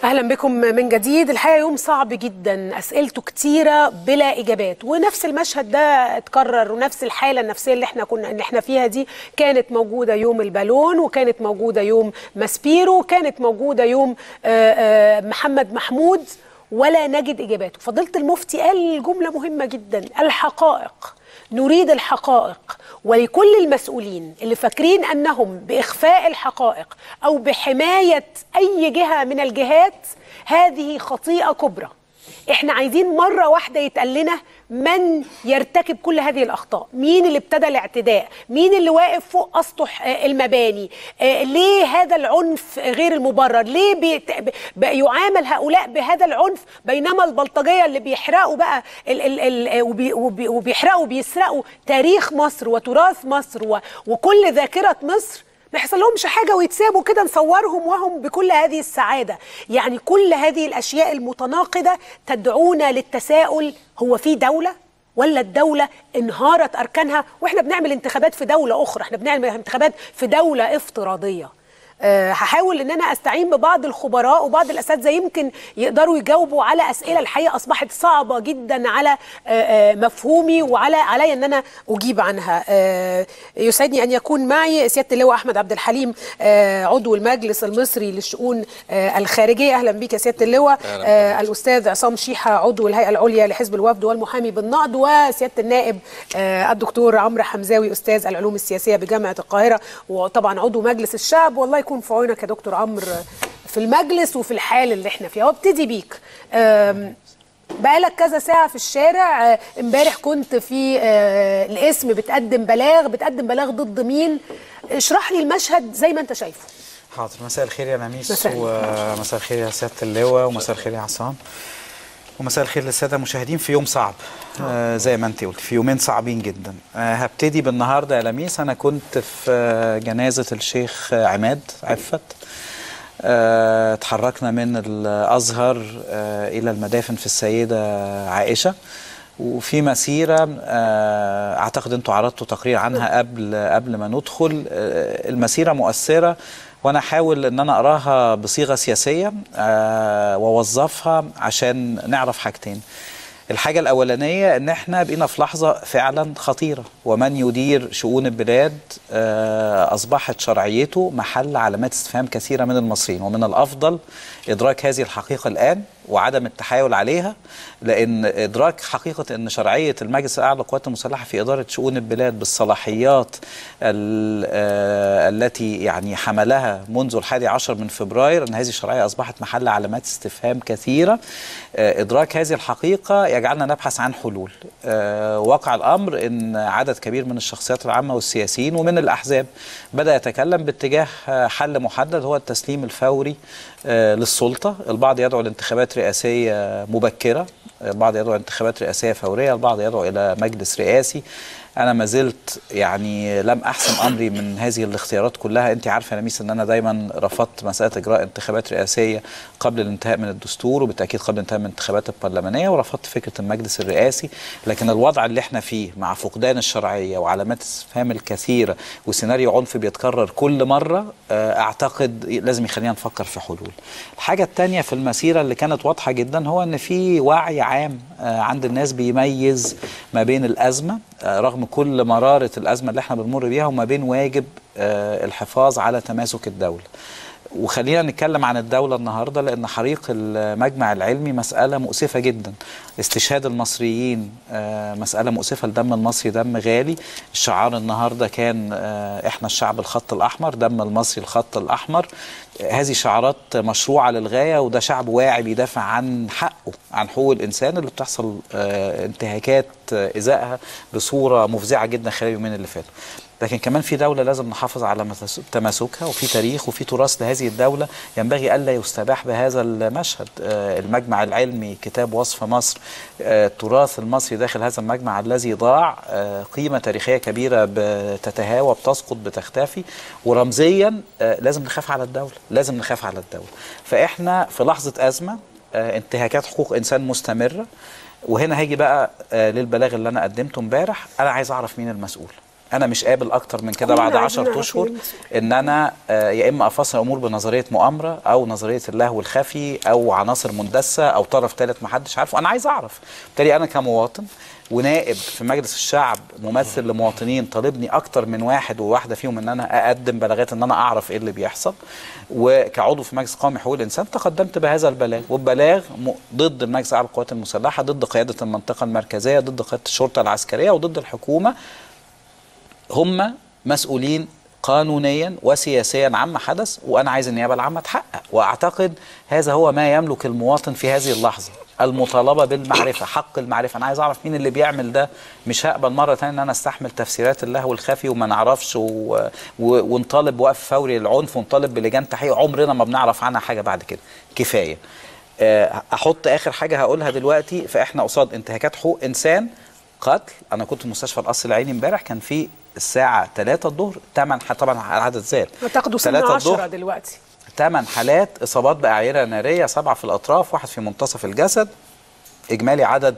اهلا بكم من جديد الحقيقه يوم صعب جدا اسئلته كتيره بلا اجابات ونفس المشهد ده اتكرر ونفس الحاله النفسيه اللي احنا كنا اللي احنا فيها دي كانت موجوده يوم البالون وكانت موجوده يوم ماسبيرو وكانت موجوده يوم آآ آآ محمد محمود ولا نجد اجاباته فضيله المفتي قال جمله مهمه جدا الحقائق نريد الحقائق ولكل المسؤولين اللي فاكرين انهم باخفاء الحقائق او بحمايه اي جهه من الجهات هذه خطيئه كبرى احنا عايزين مره واحده يتقال لنا من يرتكب كل هذه الاخطاء مين اللي ابتدى الاعتداء مين اللي واقف فوق اسطح المباني آه ليه هذا العنف غير المبرر ليه بيت... يعامل هؤلاء بهذا العنف بينما البلطجيه اللي بيحرقوا بقى ال... ال... ال... وبي... وبي... وبيحرقوا بيسرقوا تاريخ مصر وتراث مصر و... وكل ذاكره مصر ما يحصل لهمش حاجه ويتسابوا كده نصورهم وهم بكل هذه السعاده يعني كل هذه الاشياء المتناقضه تدعونا للتساؤل هو في دوله ولا الدولة انهارت أركانها وإحنا بنعمل انتخابات في دولة أخرى إحنا بنعمل انتخابات في دولة افتراضية أه هحاول ان انا استعين ببعض الخبراء وبعض الاساتذه يمكن يقدروا يجاوبوا على اسئله الحقيقه اصبحت صعبه جدا على أه أه مفهومي وعلى علي ان انا اجيب عنها يسعدني ان يكون معي سياده اللواء احمد عبد الحليم عضو المجلس المصري للشؤون الخارجيه اهلا بك يا سياده اللواء الاستاذ عصام شيحه عضو الهيئه العليا لحزب الوفد والمحامي بالنقد وسياده النائب الدكتور عمرو حمزاوي استاذ العلوم السياسيه بجامعه القاهره وطبعا عضو مجلس الشعب والله يكون في عونك يا دكتور عمرو في المجلس وفي الحال اللي احنا فيها وابتدي بيك بقالك كذا ساعة في الشارع امبارح كنت في الاسم بتقدم بلاغ بتقدم بلاغ ضد مين اشرح لي المشهد زي ما انت شايفه حاضر مساء الخير يا نميس ومساء الخير يا سيادة اللواء ومساء الخير يا عصام ومساء الخير للساده المشاهدين في يوم صعب آه زي ما انت قلت في يومين صعبين جدا آه هبتدي بالنهارده يا لميس انا كنت في آه جنازه الشيخ عماد عفت آه تحركنا من الازهر آه الى المدافن في السيده عائشه وفي مسيره آه اعتقد انتوا عرضتوا تقرير عنها قبل قبل ما ندخل آه المسيره مؤثره وانا احاول ان انا اقراها بصيغه سياسيه أه واوظفها عشان نعرف حاجتين الحاجه الاولانيه ان احنا بقينا في لحظه فعلا خطيره ومن يدير شؤون البلاد أه اصبحت شرعيته محل علامات استفهام كثيره من المصريين ومن الافضل ادراك هذه الحقيقه الان وعدم التحايل عليها لان ادراك حقيقه ان شرعيه المجلس الاعلى للقوات المسلحه في اداره شؤون البلاد بالصلاحيات التي يعني حملها منذ الحادي عشر من فبراير ان هذه الشرعيه اصبحت محل علامات استفهام كثيره ادراك هذه الحقيقه يجعلنا نبحث عن حلول واقع الامر ان عدد كبير من الشخصيات العامه والسياسيين ومن الاحزاب بدا يتكلم باتجاه حل محدد هو التسليم الفوري للسلطه البعض يدعو لانتخابات رئاسيه مبكره البعض يدعو لانتخابات رئاسيه فوريه البعض يدعو الى مجلس رئاسي انا ما زلت يعني لم احسم امري من هذه الاختيارات كلها انت عارفه يا نميس ان انا دايما رفضت مساله اجراء انتخابات رئاسيه قبل الانتهاء من الدستور وبالتاكيد قبل الانتهاء من الانتخابات البرلمانيه ورفضت فكره المجلس الرئاسي لكن الوضع اللي احنا فيه مع فقدان الشرعيه وعلامات الاستفهام الكثيره وسيناريو عنف بيتكرر كل مره اعتقد لازم يخلينا نفكر في حلول الحاجه الثانيه في المسيره اللي كانت واضحه جدا هو ان في وعي عام عند الناس بيميز ما بين الازمه رغم كل مرارة الأزمة اللي احنا بنمر بيها وما بين واجب الحفاظ على تماسك الدولة وخلينا نتكلم عن الدولة النهاردة لأن حريق المجمع العلمي مسألة مؤسفة جدا استشهاد المصريين مسألة مؤسفة الدم المصري دم غالي الشعار النهاردة كان إحنا الشعب الخط الأحمر دم المصري الخط الأحمر هذه شعارات مشروعة للغاية وده شعب واعي بيدافع عن حقه عن حقوق الإنسان اللي بتحصل انتهاكات إزائها بصورة مفزعة جدا خلال اليومين اللي فاتوا لكن كمان في دولة لازم نحافظ على تماسكها وفي تاريخ وفي تراث لهذه الدولة ينبغي ألا يستباح بهذا المشهد المجمع العلمي كتاب وصف مصر التراث المصري داخل هذا المجمع الذي ضاع قيمة تاريخية كبيرة بتتهاوى بتسقط بتختفي ورمزيا لازم نخاف على الدولة لازم نخاف على الدولة فإحنا في لحظة أزمة انتهاكات حقوق إنسان مستمرة وهنا هيجي بقى للبلاغ اللي أنا قدمته امبارح أنا عايز أعرف مين المسؤول انا مش قابل اكتر من كده كلنا بعد عايزين 10 نعرف اشهر مين المسؤول. ان انا آه، يا اما افسر امور بنظريه مؤامره او نظريه اللهو الخفي او عناصر مندسه او طرف ثالث ما حدش عارفه انا عايز اعرف بالتالي انا كمواطن ونائب في مجلس الشعب ممثل لمواطنين طالبني اكتر من واحد وواحده فيهم ان انا اقدم بلاغات ان انا اعرف ايه اللي بيحصل وكعضو في مجلس قومي حقوق الانسان تقدمت بهذا البلاغ والبلاغ م- ضد المجلس الاعلى للقوات المسلحه ضد قياده المنطقه المركزيه ضد قياده الشرطه العسكريه وضد الحكومه هم مسؤولين قانونيا وسياسيا عما حدث وانا عايز النيابه العامه تحقق واعتقد هذا هو ما يملك المواطن في هذه اللحظه المطالبه بالمعرفه حق المعرفه انا عايز اعرف مين اللي بيعمل ده مش هقبل مره ثانيه ان انا استحمل تفسيرات اللهو الخفي وما نعرفش و... و... ونطالب بوقف فوري للعنف ونطالب بلجان تحقيق عمرنا ما بنعرف عنها حاجه بعد كده كفايه آه، احط اخر حاجه هقولها دلوقتي فاحنا قصاد انتهاكات حقوق انسان قتل انا كنت في مستشفى القصر العيني امبارح كان في الساعه 3 الظهر 8 طبعا العدد زاد تاخدوا سن 3 10 الظهر دلوقتي ثمان حالات اصابات باعيره ناريه سبعه في الاطراف واحد في منتصف الجسد اجمالي عدد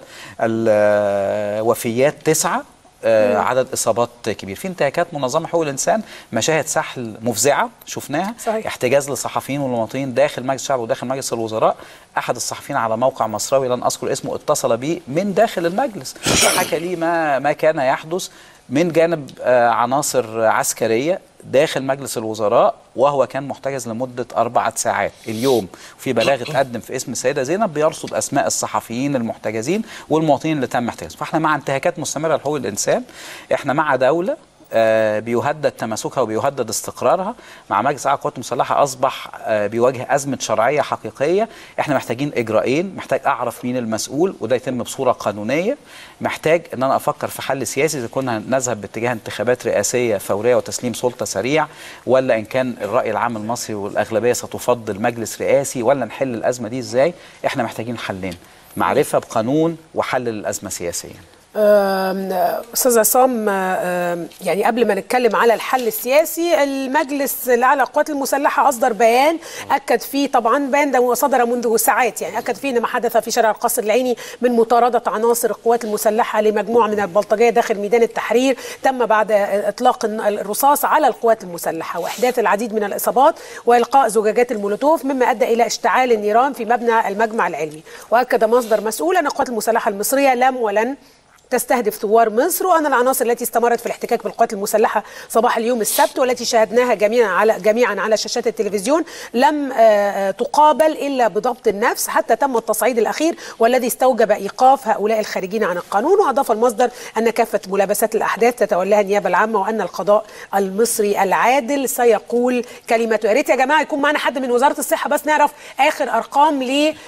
الوفيات تسعه آه، عدد اصابات كبير في انتهاكات منظمه حقوق الانسان مشاهد سحل مفزعه شفناها صحيح. احتجاز للصحفيين والمواطنين داخل مجلس الشعب وداخل مجلس الوزراء احد الصحفيين على موقع مصراوي لن اذكر اسمه اتصل بي من داخل المجلس وحكى لي ما ما كان يحدث من جانب آه، عناصر عسكريه داخل مجلس الوزراء وهو كان محتجز لمده اربعه ساعات اليوم في بلاغ اتقدم في اسم السيده زينب بيرصد اسماء الصحفيين المحتجزين والمواطنين اللي تم احتجازهم فاحنا مع انتهاكات مستمره لحقوق الانسان احنا مع دوله آه، بيهدد تماسكها وبيهدد استقرارها مع مجلس اعلى القوات المسلحه اصبح آه، بيواجه ازمه شرعيه حقيقيه احنا محتاجين اجراءين محتاج اعرف مين المسؤول وده يتم بصوره قانونيه محتاج ان انا افكر في حل سياسي اذا كنا نذهب باتجاه انتخابات رئاسيه فوريه وتسليم سلطه سريع ولا ان كان الراي العام المصري والاغلبيه ستفضل مجلس رئاسي ولا نحل الازمه دي ازاي احنا محتاجين حلين معرفه بقانون وحل للازمه سياسيا آم، استاذ عصام آم، يعني قبل ما نتكلم على الحل السياسي المجلس الاعلى للقوات المسلحه اصدر بيان اكد فيه طبعا بيان ده صدر منذ ساعات يعني اكد فيه ان ما حدث في شارع القصر العيني من مطارده عناصر القوات المسلحه لمجموعه من البلطجيه داخل ميدان التحرير تم بعد اطلاق الرصاص على القوات المسلحه واحداث العديد من الاصابات والقاء زجاجات المولوتوف مما ادى الى اشتعال النيران في مبنى المجمع العلمي واكد مصدر مسؤول ان القوات المسلحه المصريه لم ولن تستهدف ثوار مصر وان العناصر التي استمرت في الاحتكاك بالقوات المسلحه صباح اليوم السبت والتي شاهدناها جميعا على جميعا على شاشات التلفزيون لم آه، آه، تقابل الا بضبط النفس حتى تم التصعيد الاخير والذي استوجب ايقاف هؤلاء الخارجين عن القانون واضاف المصدر ان كافه ملابسات الاحداث تتولاها النيابه العامه وان القضاء المصري العادل سيقول كلمته يا ريت يا جماعه يكون معنا حد من وزاره الصحه بس نعرف اخر ارقام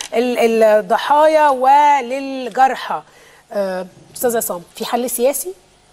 للضحايا وللجرحى آه، استاذ عصام في حل سياسي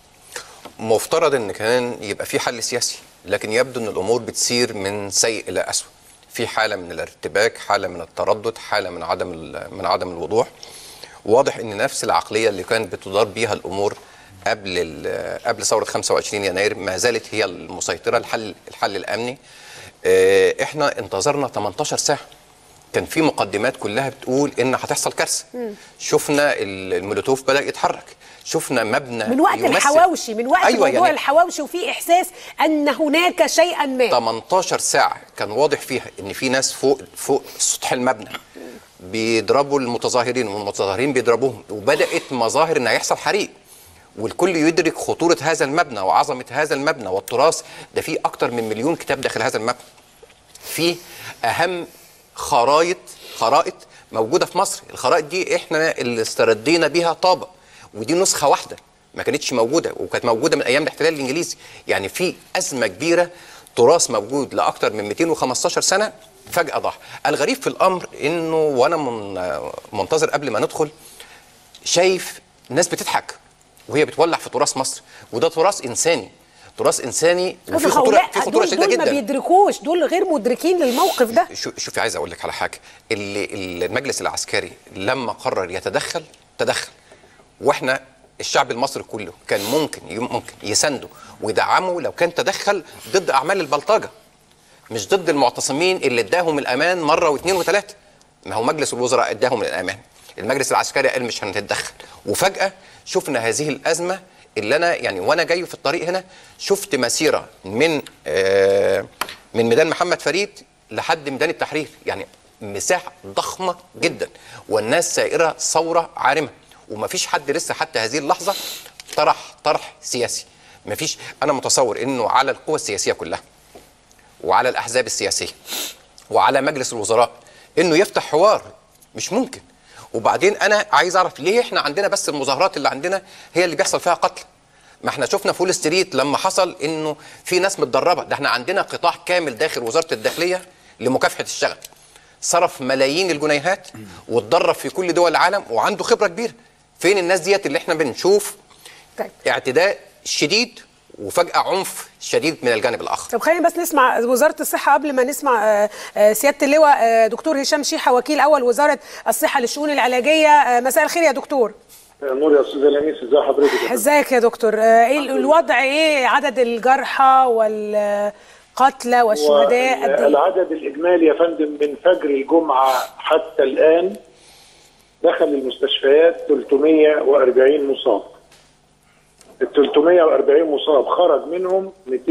مفترض ان كان يبقى في حل سياسي لكن يبدو ان الامور بتسير من سيء الى اسوء في حاله من الارتباك حاله من التردد حاله من عدم ال- من عدم الوضوح واضح ان نفس العقليه اللي كانت بتدار بيها الامور قبل ال- قبل ثوره 25 يناير ما زالت هي المسيطره الحل الحل الامني آه، احنا انتظرنا 18 ساعه كان في مقدمات كلها بتقول ان هتحصل كارثه شفنا ال- المولوتوف بدا يتحرك شفنا مبنى من وقت يمثل- الحواوشي من وقت أيوة موضوع يعني الحواوشي وفي احساس ان هناك شيئا ما 18 ساعة كان واضح فيها إن في ناس فوق فوق سطح المبنى بيضربوا المتظاهرين والمتظاهرين بيضربوهم وبدأت مظاهر إن هيحصل حريق والكل يدرك خطورة هذا المبنى وعظمة هذا المبنى والتراث ده فيه أكتر من مليون كتاب داخل هذا المبنى في أهم خرايط خرائط موجودة في مصر الخرائط دي إحنا اللي استردينا بيها طابة ودي نسخة واحدة ما كانتش موجودة وكانت موجودة من أيام الاحتلال الإنجليزي يعني في أزمة كبيرة تراث موجود لأكتر من 215 سنة فجأة ضاع الغريب في الأمر إنه وأنا من منتظر قبل ما ندخل شايف ناس بتضحك وهي بتولع في تراث مصر وده تراث إنساني تراث إنساني وفي خطورة هؤلاء في خطورة دول, شديدة دول ما جدا بيدركوش دول غير مدركين للموقف ده شو- شوفي عايز اقول لك على حاجه اللي المجلس العسكري لما قرر يتدخل تدخل واحنا الشعب المصري كله كان ممكن ممكن يسنده ويدعمه لو كان تدخل ضد اعمال البلطجه مش ضد المعتصمين اللي اداهم الامان مره واثنين وثلاثه ما هو مجلس الوزراء اداهم الامان المجلس العسكري قال مش هنتدخل وفجاه شفنا هذه الازمه اللي انا يعني وانا جاي في الطريق هنا شفت مسيره من آه من ميدان محمد فريد لحد ميدان التحرير يعني مساحه ضخمه جدا والناس سائره ثوره عارمه ومفيش حد لسه حتى هذه اللحظه طرح طرح سياسي مفيش انا متصور انه على القوى السياسيه كلها وعلى الاحزاب السياسيه وعلى مجلس الوزراء انه يفتح حوار مش ممكن وبعدين انا عايز اعرف ليه احنا عندنا بس المظاهرات اللي عندنا هي اللي بيحصل فيها قتل ما احنا شفنا فول ستريت لما حصل انه في ناس متدربه ده احنا عندنا قطاع كامل داخل وزاره الداخليه لمكافحه الشغب صرف ملايين الجنيهات واتدرب في كل دول العالم وعنده خبره كبيره فين الناس ديت اللي احنا بنشوف طيب اعتداء شديد وفجاه عنف شديد من الجانب الاخر طب خلينا بس نسمع وزاره الصحه قبل ما نسمع آه، آه، سياده اللواء آه، دكتور هشام شيحه وكيل اول وزاره الصحه للشؤون العلاجيه آه، مساء الخير يا دكتور نور يا استاذ لميس ازي حضرتك يا فندم؟ ازيك يا دكتور آه، ايه الوضع ايه عدد الجرحى والقتلى والشهداء قد ايه العدد الاجمالي يا فندم من فجر الجمعه حتى الان دخل المستشفيات 340 مصاب ال 340 مصاب خرج منهم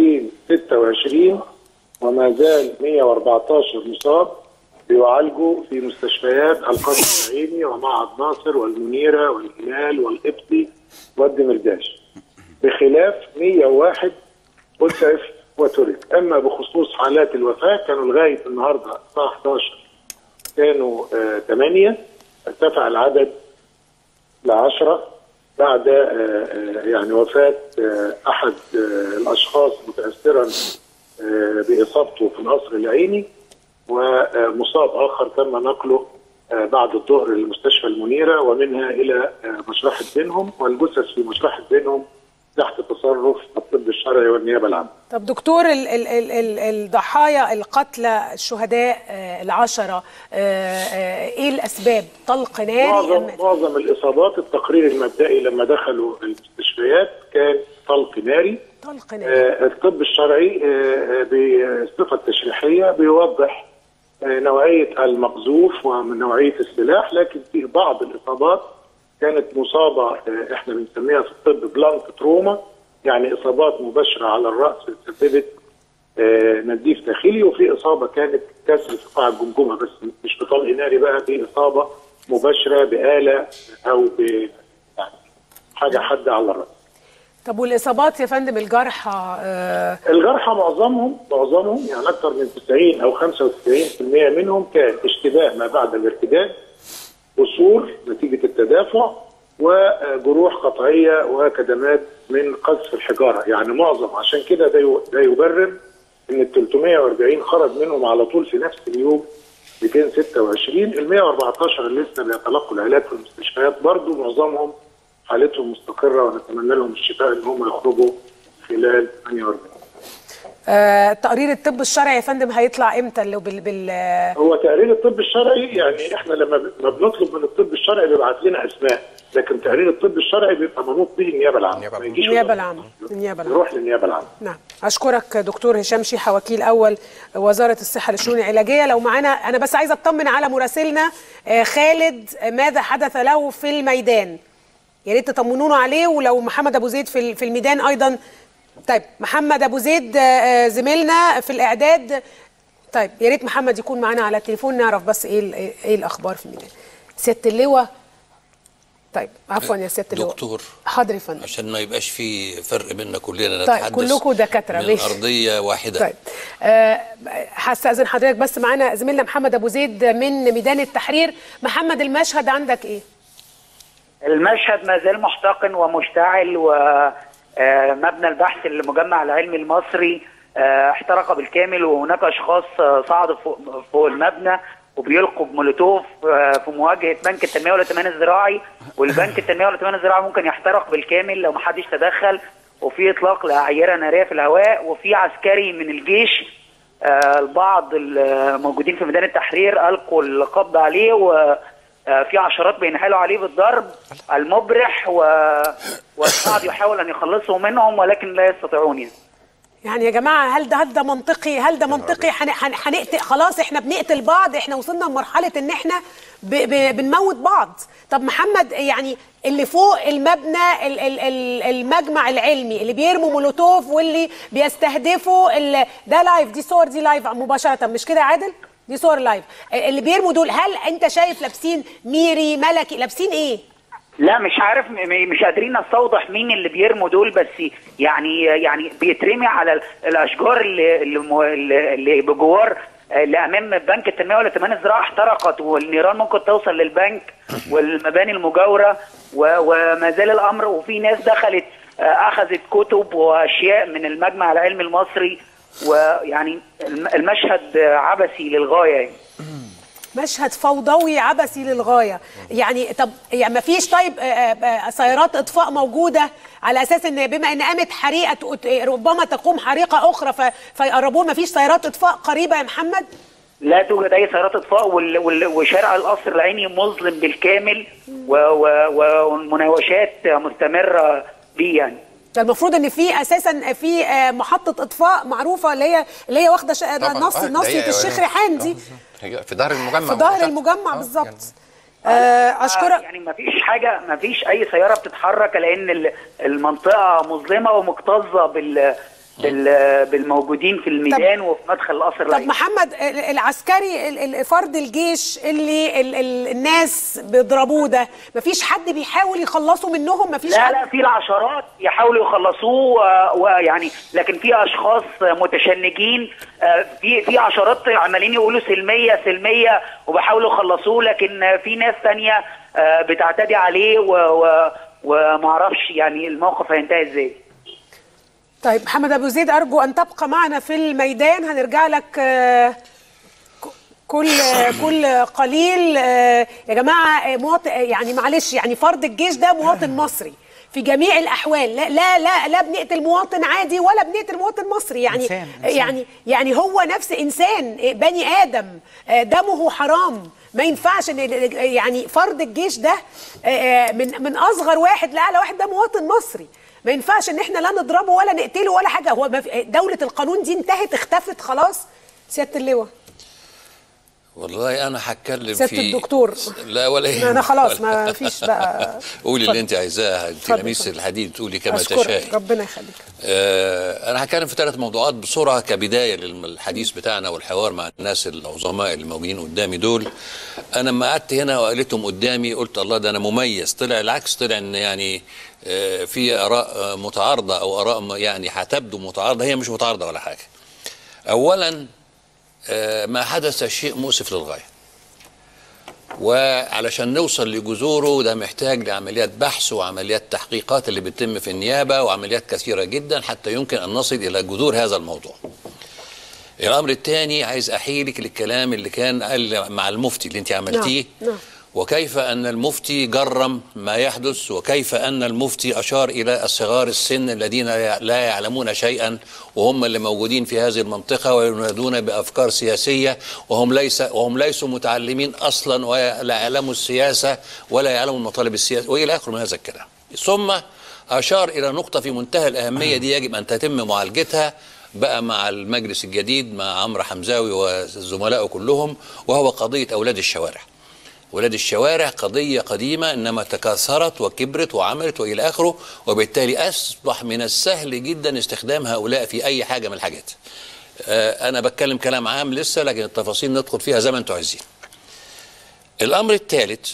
226 وما زال 114 مصاب بيعالجوا في مستشفيات القصر العيني ومعهد ناصر والمنيره والهلال والقبطي والدمرداش بخلاف 101 اسعف وترك اما بخصوص حالات الوفاه كانوا لغايه النهارده الساعه 11 كانوا 8 ارتفع العدد ل 10 بعد آه، آه، يعني وفاه آه، احد آه، الاشخاص متاثرا آه، باصابته في القصر العيني ومصاب اخر تم نقله آه، بعد الظهر لمستشفى المنيره ومنها الى آه، مشرحه بينهم والجثث في مشرحه بينهم تحت تصرف الطب الشرعي والنيابه العامه. طب دكتور ال ال ال ال الضحايا القتلى الشهداء آه، العشرة آه، آه، ايه الاسباب طلق ناري معظم أم- معظم الاصابات التقرير المبدئي لما دخلوا المستشفيات كان طلق ناري طلق ناري آه، الطب الشرعي آه، آه، بصفه تشريحيه بيوضح آه، نوعيه المقذوف ومن نوعيه السلاح لكن في بعض الاصابات كانت مصابه آه، احنا بنسميها في الطب بلانت تروما يعني اصابات مباشره على الراس سببت آه، نزيف داخلي وفي اصابه كانت كسر في قاع الجمجمه بس مش بطلق ناري بقى في اصابه مباشره باله او ب يعني حاجه حاده على الراس. طب والاصابات يا فندم الجرحى آه، الجرحى معظمهم معظمهم يعني اكثر من 90 او 95% منهم كان اشتباه ما بعد الارتداد قصور نتيجه التدافع وجروح قطعيه وكدمات من قذف الحجاره يعني معظم عشان كده ده يو- ده يبرر ان ال 340 خرج منهم على طول في نفس اليوم 226 ال 114 اللي لسه بيتلقوا العلاج في المستشفيات برضو معظمهم حالتهم مستقره ونتمنى لهم الشفاء ان هم يخرجوا خلال 48 آه، تقرير الطب الشرعي يا فندم هيطلع امتى اللي بال, بال هو تقرير الطب الشرعي يعني احنا لما ب- ما بنطلب من الطب الشرعي بيبعت لنا اسماء لكن تقرير الطب الشرعي بيبقى منوط به النيابه العامه النيابة ما يجيش النيابه وزارة العامه الصحة. النيابه العامه يروح للنيابه العامه نعم اشكرك دكتور هشام شيحه وكيل اول وزاره الصحه للشؤون العلاجيه لو معانا انا بس عايزه اطمن على مراسلنا آه، خالد آه، ماذا حدث له في الميدان يا ريت تطمنونا عليه ولو محمد ابو زيد في ال- في الميدان ايضا طيب محمد ابو زيد آه، آه، زميلنا في الاعداد طيب يا ريت محمد يكون معانا على التليفون نعرف بس ايه ال- ايه الاخبار في الميدان سياده اللواء طيب عفوا يا سياده اللواء دكتور. حاضر يا فندم عشان ما يبقاش في فرق بيننا كلنا طيب، نتحدث كلكم دكاترة، من ماشي. ارضيه واحده طيب آه، هستأذن حضرتك بس معانا زميلنا محمد ابو زيد من ميدان التحرير محمد المشهد عندك ايه المشهد ما زال محتقن ومشتعل ومبنى البحث المجمع العلمي المصري آه، احترق بالكامل وهناك اشخاص آه، صعدوا فوق, فوق المبنى وبيلقوا بمولوتوف آه، في مواجهه بنك التنميه والائتمان الزراعي والبنك التنميه والائتمان الزراعي ممكن يحترق بالكامل لو ما حدش تدخل وفي اطلاق لاعيره ناريه في الهواء وفي عسكري من الجيش آه، البعض الموجودين في ميدان التحرير القوا القبض عليه وفي عشرات بينحالوا عليه بالضرب المبرح و... والبعض يحاول ان يخلصوا منهم ولكن لا يستطيعون يعني. يعني يا جماعه هل ده هل ده منطقي هل ده منطقي هن- هن- هنقتل خلاص احنا بنقتل بعض احنا وصلنا لمرحله ان احنا ب ب بنموت بعض طب محمد يعني اللي فوق المبنى ال ال ال المجمع العلمي اللي بيرموا مولوتوف واللي بيستهدفوا ال- ده لايف دي صور دي لايف مباشره مش كده يا عادل دي صور لايف اللي بيرموا دول هل انت شايف لابسين ميري ملكي لابسين ايه لا مش عارف م- م- مش قادرين نستوضح مين اللي بيرموا دول بس يعني يعني بيترمي على ال- الاشجار اللي اللي, مو- اللي اللي بجوار اللي امام بنك التنميه والائتمان الزراعي احترقت والنيران ممكن توصل للبنك والمباني المجاوره و- وما زال الامر وفي ناس دخلت آه، اخذت كتب واشياء من المجمع العلمي المصري ويعني الم- المشهد آه، عبثي للغايه يعني. مشهد فوضوي عبثي للغايه يعني طب يعني ما فيش طيب آه، آه، سيارات اطفاء موجوده على اساس ان بما ان قامت حريقه تق- ربما تقوم حريقه اخرى ف- فيقربوه ما فيش سيارات اطفاء قريبه يا محمد لا توجد اي سيارات اطفاء وال- وال- وشارع القصر العيني مظلم بالكامل و- و- والمناوشات مستمره بيه يعني ده المفروض ان في اساسا في آه، محطه اطفاء معروفه اللي هي اللي هي واخده ش- طبعاً. نص آه، ده نصيه هي- الشيخ ريحان دي هي في ظهر المجمع في ظهر تحت. المجمع آه، بالظبط يعني آه، اشكرك يعني ما فيش حاجه ما فيش اي سياره بتتحرك لان ال- المنطقه مظلمه ومكتظه بال بال- بالموجودين في الميدان وفي مدخل القصر طب العيني محمد ال- العسكري ال- ال- فرد الجيش اللي ال- ال- الناس بيضربوه ده مفيش حد بيحاول يخلصوا منهم مفيش لا حد لا في العشرات يحاولوا يخلصوه آه، ويعني لكن في اشخاص متشنجين آه، في في عشرات عمالين يقولوا سلميه سلميه وبيحاولوا يخلصوه لكن آه، في ناس تانية آه، بتعتدي عليه و- و- ومعرفش يعني الموقف هينتهي ازاي طيب محمد ابو زيد ارجو ان تبقى معنا في الميدان هنرجع لك آه، ك- كل كل قليل آه، يا جماعه آه، مواطن آه، يعني معلش يعني فرد الجيش ده مواطن مصري في جميع الاحوال لا لا لا, لا بنقتل مواطن عادي ولا بنقتل مواطن مصري يعني إنسان، إنسان. يعني يعني هو نفس انسان آه، بني ادم آه، دمه حرام ما ينفعش ان يعني فرد الجيش ده آه، آه، من من اصغر واحد لاعلى واحد ده مواطن مصري ما ينفعش ان احنا لا نضربه ولا نقتله ولا حاجه هو ما في- دوله القانون دي انتهت اختفت خلاص سياده اللواء والله انا هتكلم سيادة في الدكتور. لا ولا ما انا خلاص ما فيش بقى قولي اتفضل. اللي انت عايزاه انت اتفضل، لميس اتفضل. الحديد تقولي كما اشكرك تشاء ربنا يخليك آه، أنا هتكلم في ثلاث موضوعات بسرعة كبداية للحديث بتاعنا والحوار مع الناس العظماء اللي موجودين قدامي دول أنا لما قعدت هنا وقالتهم قدامي قلت الله ده أنا مميز طلع العكس طلع إن يعني آه، في آراء آه، متعارضة أو آراء م- يعني هتبدو متعارضة هي مش متعارضة ولا حاجة أولا آه، ما حدث شيء مؤسف للغاية وعلشان نوصل لجذوره ده محتاج لعمليات بحث وعمليات تحقيقات اللي بتتم في النيابة وعمليات كثيرة جدا حتى يمكن أن نصل إلى جذور هذا الموضوع الأمر الثاني عايز أحيلك للكلام اللي كان قال مع المفتي اللي أنت عملتيه نعم، نعم. وكيف أن المفتي جرم ما يحدث وكيف أن المفتي أشار إلى الصغار السن الذين لا يعلمون شيئا وهم اللي موجودين في هذه المنطقة وينادون بأفكار سياسية وهم ليس وهم ليسوا متعلمين أصلا ولا يعلموا السياسة ولا يعلموا المطالب السياسية وإلى آخره من هذا الكلام ثم أشار إلى نقطة في منتهى الأهمية دي يجب أن تتم معالجتها بقى مع المجلس الجديد مع عمرو حمزاوي وزملائه كلهم وهو قضية أولاد الشوارع ولاد الشوارع قضية قديمة إنما تكاثرت وكبرت وعملت وإلى آخره وبالتالي أصبح من السهل جدا استخدام هؤلاء في أي حاجة من الحاجات آه، أنا بتكلم كلام عام لسه لكن التفاصيل ندخل فيها زي ما أنتم عايزين الأمر الثالث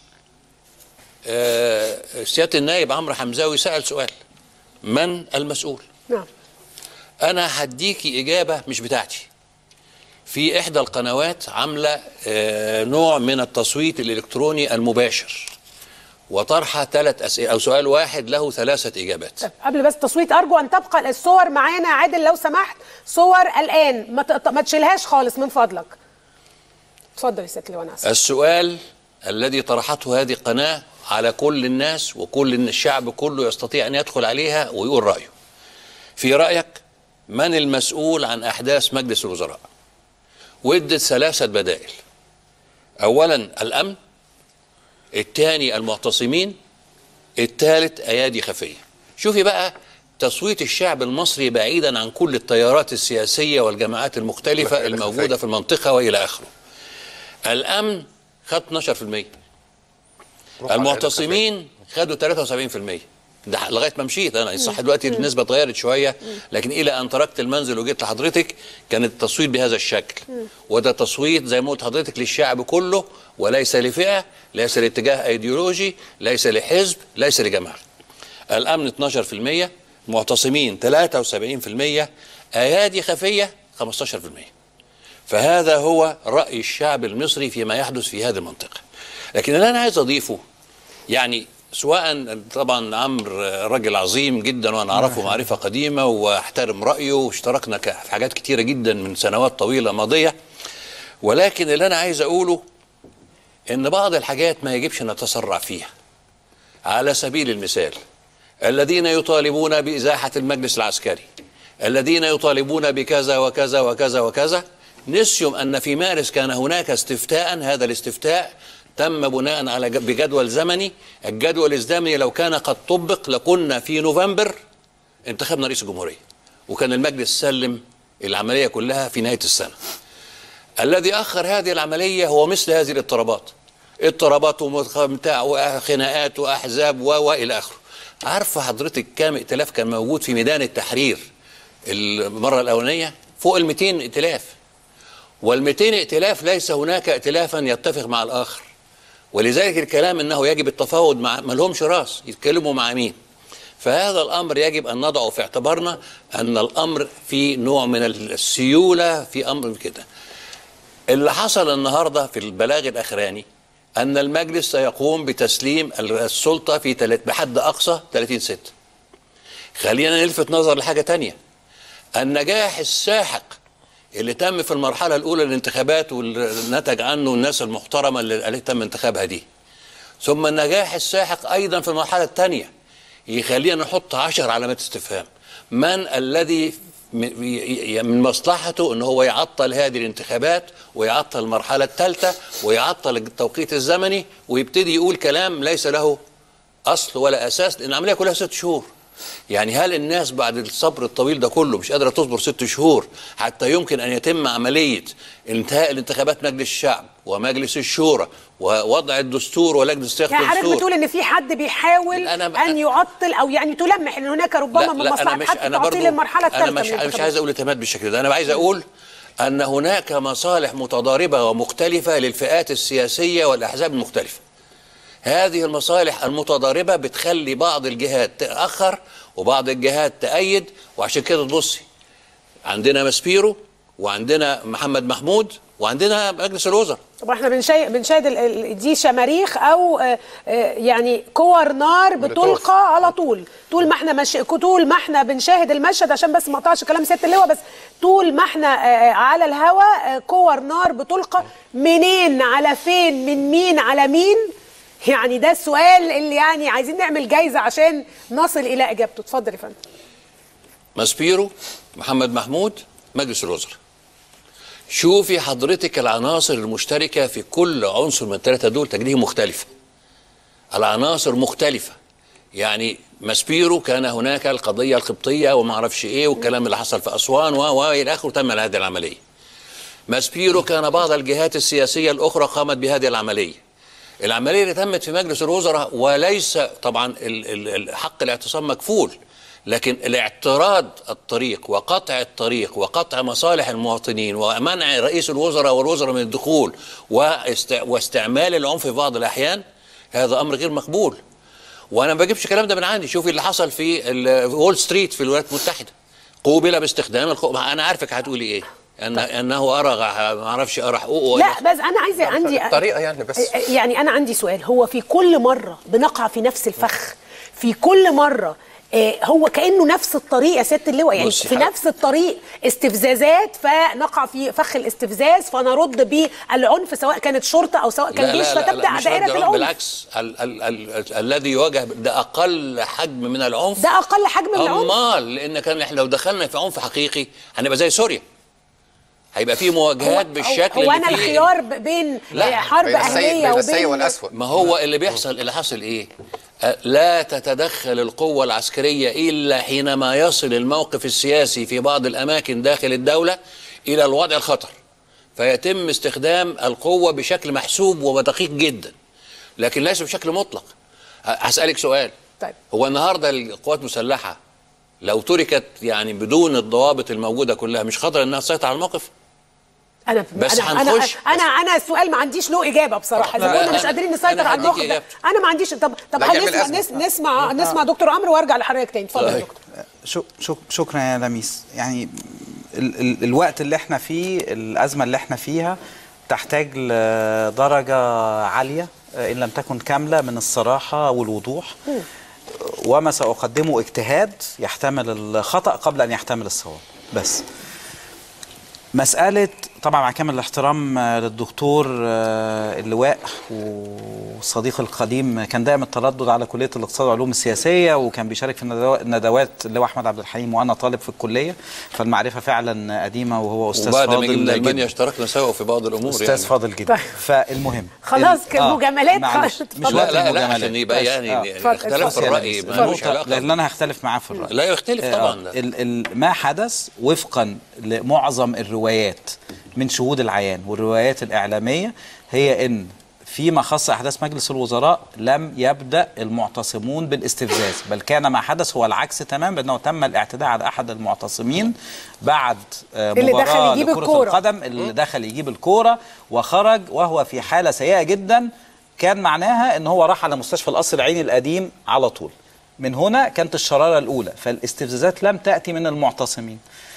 آه، سيادة النائب عمرو حمزاوي سأل سؤال من المسؤول نعم انا هديكي اجابه مش بتاعتي في احدى القنوات عامله آه، نوع من التصويت الالكتروني المباشر وطرح ثلاث اسئله او سؤال واحد له ثلاثه اجابات طب قبل بس التصويت ارجو ان تبقى الصور معانا يا عادل لو سمحت صور الان ما ت- ما تشيلهاش خالص من فضلك اتفضل يا سياده اللواء انا آسف. السؤال الذي طرحته هذه القناه على كل الناس وكل الشعب كله يستطيع ان يدخل عليها ويقول رايه في رايك من المسؤول عن احداث مجلس الوزراء وادت ثلاثه بدائل اولا الامن الثاني المعتصمين الثالث ايادي خفيه شوفي بقى تصويت الشعب المصري بعيدا عن كل التيارات السياسيه والجماعات المختلفه لا، لا، الموجوده لا. في المنطقه والى اخره. الامن خد 12% المعتصمين خدوا 73% ده لغايه ما مشيت انا صح دلوقتي النسبه اتغيرت شويه لكن الى ان تركت المنزل وجيت لحضرتك كان التصويت بهذا الشكل وده تصويت زي ما قلت حضرتك للشعب كله وليس لفئه ليس لاتجاه ايديولوجي ليس لحزب ليس لجماعه الامن 12% معتصمين 73% ايادي خفيه 15% فهذا هو راي الشعب المصري فيما يحدث في هذه المنطقه لكن اللي انا عايز اضيفه يعني سواء طبعا عمرو راجل عظيم جدا وانا اعرفه معرفه قديمه واحترم رايه واشتركنا ك- في حاجات كتيره جدا من سنوات طويله ماضيه ولكن اللي انا عايز اقوله ان بعض الحاجات ما يجبش نتسرع فيها على سبيل المثال الذين يطالبون بإزاحة المجلس العسكري الذين يطالبون بكذا وكذا وكذا وكذا نسيوا أن في مارس كان هناك استفتاء هذا الاستفتاء تم بناء على ج- بجدول زمني الجدول الزمني لو كان قد طبق لكنا في نوفمبر انتخبنا رئيس الجمهورية وكان المجلس سلم العملية كلها في نهاية السنة الذي أخر هذه العملية هو مثل هذه الاضطرابات اضطرابات ومتخ- بتاع وخناقات وأحزاب و وإلى آخره عارفة حضرتك كام ائتلاف كان موجود في ميدان التحرير المرة الأولانية فوق ال 200 ائتلاف وال 200 ائتلاف ليس هناك ائتلافا يتفق مع الآخر ولذلك الكلام انه يجب التفاوض مع ما لهمش راس يتكلموا مع مين فهذا الامر يجب ان نضعه في اعتبارنا ان الامر في نوع من السيوله في امر كده اللي حصل النهارده في البلاغ الاخراني ان المجلس سيقوم بتسليم السلطه في تلات بحد اقصى 30 6 خلينا نلفت نظر لحاجه تانية النجاح الساحق اللي تم في المرحله الاولى للانتخابات واللي نتج عنه الناس المحترمه اللي اللي تم انتخابها دي ثم النجاح الساحق ايضا في المرحله الثانيه يخلينا نحط عشر علامات استفهام من الذي م- ي- ي- من مصلحته ان هو يعطل هذه الانتخابات ويعطل المرحله الثالثه ويعطل التوقيت الزمني ويبتدي يقول كلام ليس له اصل ولا اساس لان العمليه كلها ست شهور يعني هل الناس بعد الصبر الطويل ده كله مش قادره تصبر ست شهور حتى يمكن ان يتم عمليه انتهاء الانتخابات مجلس الشعب ومجلس الشورى ووضع الدستور ولجنه صياغه يعني حضرتك الدستور بتقول ان في حد بيحاول أنا- ان يعطل او يعني تلمح ان هناك ربما من مصلحه حتى تعطيل المرحله الثالثه انا مش من انا مش الانتخابات. عايز اقول اتهامات بالشكل ده انا عايز اقول ان هناك مصالح متضاربه ومختلفه للفئات السياسيه والاحزاب المختلفه هذه المصالح المتضاربه بتخلي بعض الجهات تاخر وبعض الجهات تأيد وعشان كده تبصي عندنا ماسبيرو وعندنا محمد محمود وعندنا مجلس الوزراء طب احنا بنشاهد بنشاهد ال- ال- دي شماريخ او آه، آه، يعني كور نار بتلقى على طول طول ما احنا مش طول ما احنا بنشاهد المشهد عشان بس ما اقطعش كلام سياده اللواء بس طول ما احنا آه، على الهواء آه، كور نار بتلقى منين على فين من مين على مين يعني ده السؤال اللي يعني عايزين نعمل جايزه عشان نصل الى اجابته اتفضل يا فندم ماسبيرو محمد محمود مجلس الوزراء شوفي حضرتك العناصر المشتركة في كل عنصر من الثلاثة دول تجديه مختلفة العناصر مختلفة يعني ماسبيرو كان هناك القضية القبطية وما اعرفش ايه والكلام اللي حصل في أسوان و والى آخره تم هذه العملية ماسبيرو كان بعض الجهات السياسية الأخرى قامت بهذه العملية العملية اللي تمت في مجلس الوزراء وليس طبعا ال- ال- ال- حق الاعتصام مكفول لكن الاعتراض الطريق وقطع الطريق وقطع مصالح المواطنين ومنع رئيس الوزراء والوزراء من الدخول واست- واستعمال العنف في بعض الأحيان هذا أمر غير مقبول وانا ما بجيبش الكلام ده من عندي شوفي اللي حصل في ال- وول ستريت في الولايات المتحده قوبل باستخدام الخ... انا عارفك هتقولي ايه أن... انه ارى ما اعرفش ارى حقوقه لا بس انا عايزه عندي الطريقة يعني بس. يعني انا عندي سؤال هو في كل مره بنقع في نفس الفخ في كل مره آه، هو كانه نفس الطريق يا سياده اللواء يعني بصي في حضرتك- نفس الطريق استفزازات فنقع في فخ الاستفزاز فنرد بالعنف سواء كانت شرطه او سواء كان جيش فتبدا مش دائره رد عنف، العنف بالعكس ال... ال... ال... ال... الذي يواجه ده اقل حجم من العنف ده اقل حجم من العنف امال لان كان احنا لو دخلنا في عنف حقيقي هنبقى زي سوريا هيبقى في مواجهات بالشكل هو اللي انا فيه الخيار ب- بين لا، حرب بين السيء اهليه بين السيء وبين والاسوأ ما هو اللي بيحصل اللي حاصل ايه أه، لا تتدخل القوة العسكرية إلا حينما يصل الموقف السياسي في بعض الأماكن داخل الدولة إلى الوضع الخطر فيتم استخدام القوة بشكل محسوب ودقيق جدا لكن ليس بشكل مطلق ه- هسألك سؤال طيب. هو النهاردة القوات المسلحة لو تركت يعني بدون الضوابط الموجودة كلها مش خطر إنها تسيطر على الموقف انا بس انا انا هنخش. انا, أنا السؤال ما عنديش له اجابه بصراحه اذا لا، كنا لا، مش أنا- قادرين أنا نسيطر على هديك الموقف ده إجابتي. انا ما عنديش طب طب لا، يعمل هنسمع أزمة. نس نسمع نسمع دكتور عمرو وارجع لحضرتك تاني اتفضل يا طيب. دكتور شك شك شكرا يا لميس يعني ال ال الوقت اللي احنا فيه الأزمة اللي احنا فيها تحتاج لدرجة عالية إن لم تكن كاملة من الصراحة والوضوح وما سأقدمه اجتهاد يحتمل الخطأ قبل أن يحتمل الصواب بس مسألة طبعا مع كامل الاحترام آه، للدكتور آه، اللواء والصديق القديم كان دائما التردد على كلية الاقتصاد والعلوم السياسية وكان بيشارك في الندوا- الندوات اللواء أحمد عبد الحليم وأنا طالب في الكلية فالمعرفة فعلا قديمة وهو أستاذ وبعد ما فاضل جبنا ألمانيا جدا اشتركنا سوا في بعض الأمور أستاذ يعني. فاضل جدا طيب. فالمهم خلاص ال- كده آه، مجاملات معلش، خلاص. مش اتفضل. وقت لا لا لا المجاملات. عشان يبقى بس، يعني آه. اتفضل، اختلاف في اتفضل. الرأي اتفضل. ما لوش النقطة علاقة لأن أنا هختلف معاه في الرأي لا يختلف طبعا آه، ال ال ما حدث وفقا لمعظم الروايات من شهود العيان والروايات الإعلامية هي أن فيما خص أحداث مجلس الوزراء لم يبدأ المعتصمون بالاستفزاز بل كان ما حدث هو العكس تماما بأنه تم الاعتداء على أحد المعتصمين بعد آه، اللي دخل مباراة يجيب لكرة الكورة. القدم اللي دخل يجيب الكورة وخرج وهو في حالة سيئة جدا كان معناها ان هو راح على مستشفى القصر العيني القديم على طول من هنا كانت الشرارة الأولى فالاستفزازات لم تأتي من المعتصمين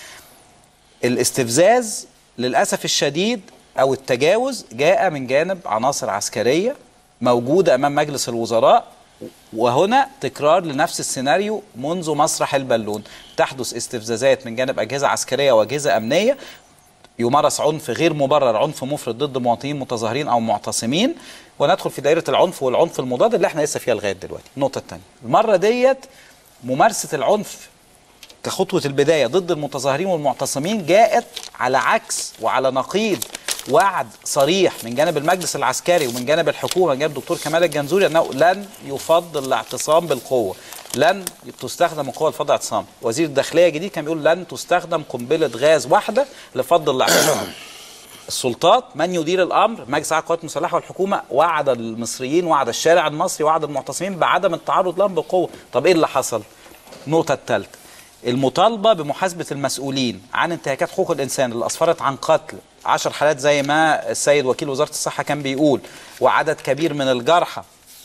الاستفزاز للأسف الشديد أو التجاوز جاء من جانب عناصر عسكرية موجودة أمام مجلس الوزراء وهنا تكرار لنفس السيناريو منذ مسرح البالون تحدث استفزازات من جانب أجهزة عسكرية وأجهزة أمنية يمارس عنف غير مبرر عنف مفرط ضد مواطنين متظاهرين او معتصمين وندخل في دائره العنف والعنف المضاد اللي احنا لسه فيها لغايه دلوقتي النقطه الثانيه المره ديت ممارسه العنف كخطوه البدايه ضد المتظاهرين والمعتصمين جاءت على عكس وعلى نقيض وعد صريح من جانب المجلس العسكري ومن جانب الحكومه من جانب الدكتور كمال الجنزوري انه لن يفضل الاعتصام بالقوه لن تستخدم القوه لفضل الاعتصام وزير الداخليه الجديد كان بيقول لن تستخدم قنبله غاز واحده لفضل الاعتصام السلطات من يدير الامر مجلس اعلى القوات المسلحه والحكومه وعد المصريين وعد الشارع المصري وعد المعتصمين بعدم التعرض لهم بالقوه طب ايه اللي حصل النقطه الثالثه المطالبه بمحاسبه المسؤولين عن انتهاكات حقوق الانسان اللي اسفرت عن قتل عشر حالات زي ما السيد وكيل وزاره الصحه كان بيقول وعدد كبير من الجرحى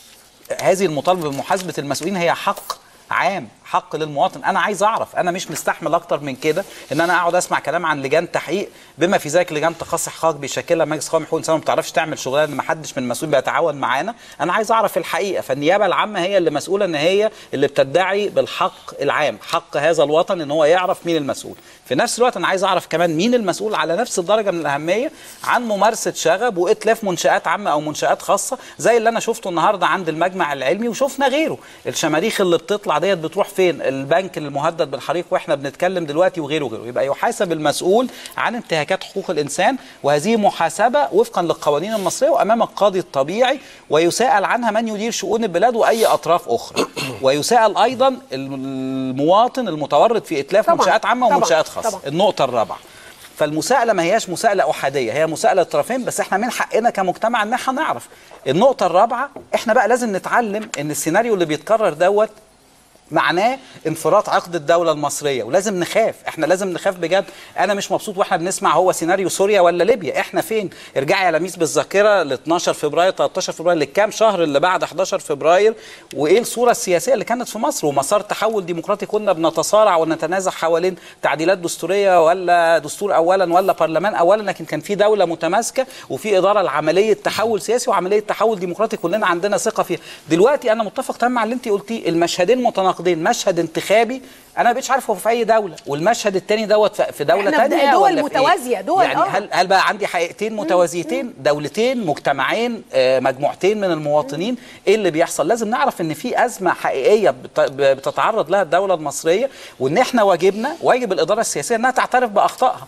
هذه المطالبه بمحاسبه المسؤولين هي حق عام حق للمواطن انا عايز اعرف انا مش مستحمل اكتر من كده ان انا اقعد اسمع كلام عن لجان تحقيق بما في ذلك لجان تخصص حقائق بيشكلها مجلس قومي حقوق الانسان وما بتعرفش تعمل شغلها ان ما حدش من المسؤولين بيتعاون معانا انا عايز اعرف الحقيقه فالنيابه العامه هي اللي مسؤوله ان هي اللي بتدعي بالحق العام حق هذا الوطن ان هو يعرف مين المسؤول في نفس الوقت انا عايز اعرف كمان مين المسؤول على نفس الدرجه من الاهميه عن ممارسه شغب واتلاف منشات عامه او منشات خاصه زي اللي انا شفته النهارده عند المجمع العلمي وشفنا غيره الشماريخ اللي بتطلع ديت بتروح فين البنك المهدد بالحريق واحنا بنتكلم دلوقتي وغيره وغيره يبقى يحاسب المسؤول عن انتهاكات حقوق الانسان وهذه محاسبه وفقا للقوانين المصريه وامام القاضي الطبيعي ويساءل عنها من يدير شؤون البلاد واي اطراف اخرى ويساءل ايضا المواطن المتورط في اتلاف طبعاً، منشات عامه طبعاً، ومنشات خاصه طبعاً. النقطه الرابعه فالمساءله ما هياش مساءله احاديه هي مساءله طرفين بس احنا من حقنا كمجتمع ان احنا نعرف النقطه الرابعه احنا بقى لازم نتعلم ان السيناريو اللي بيتكرر دوت معناه انفراط عقد الدولة المصرية ولازم نخاف احنا لازم نخاف بجد انا مش مبسوط واحنا بنسمع هو سيناريو سوريا ولا ليبيا احنا فين ارجعي يا لميس بالذاكرة ل 12 فبراير 13 فبراير للكام شهر اللي بعد 11 فبراير وايه الصورة السياسية اللي كانت في مصر ومسار تحول ديمقراطي كنا بنتصارع ونتنازع حوالين تعديلات دستورية ولا دستور اولا ولا برلمان اولا لكن كان في دولة متماسكة وفي ادارة لعملية تحول سياسي وعملية تحول ديمقراطي كلنا عندنا ثقة فيها دلوقتي انا متفق تماما مع اللي انت قلتيه المشهدين متناقضين مشهد انتخابي انا ما بقتش عارف هو في اي دوله والمشهد الثاني دوت في- في دوله إحنا في ثانيه دول ولا في متوازية، إيه؟ دول، يعني آه. هل هل بقى عندي حقيقتين متوازيتين دولتين مجتمعين آه، مجموعتين من المواطنين ايه اللي بيحصل لازم نعرف ان في ازمه حقيقيه بت- بتتعرض لها الدوله المصريه وان احنا واجبنا واجب الاداره السياسيه انها تعترف باخطائها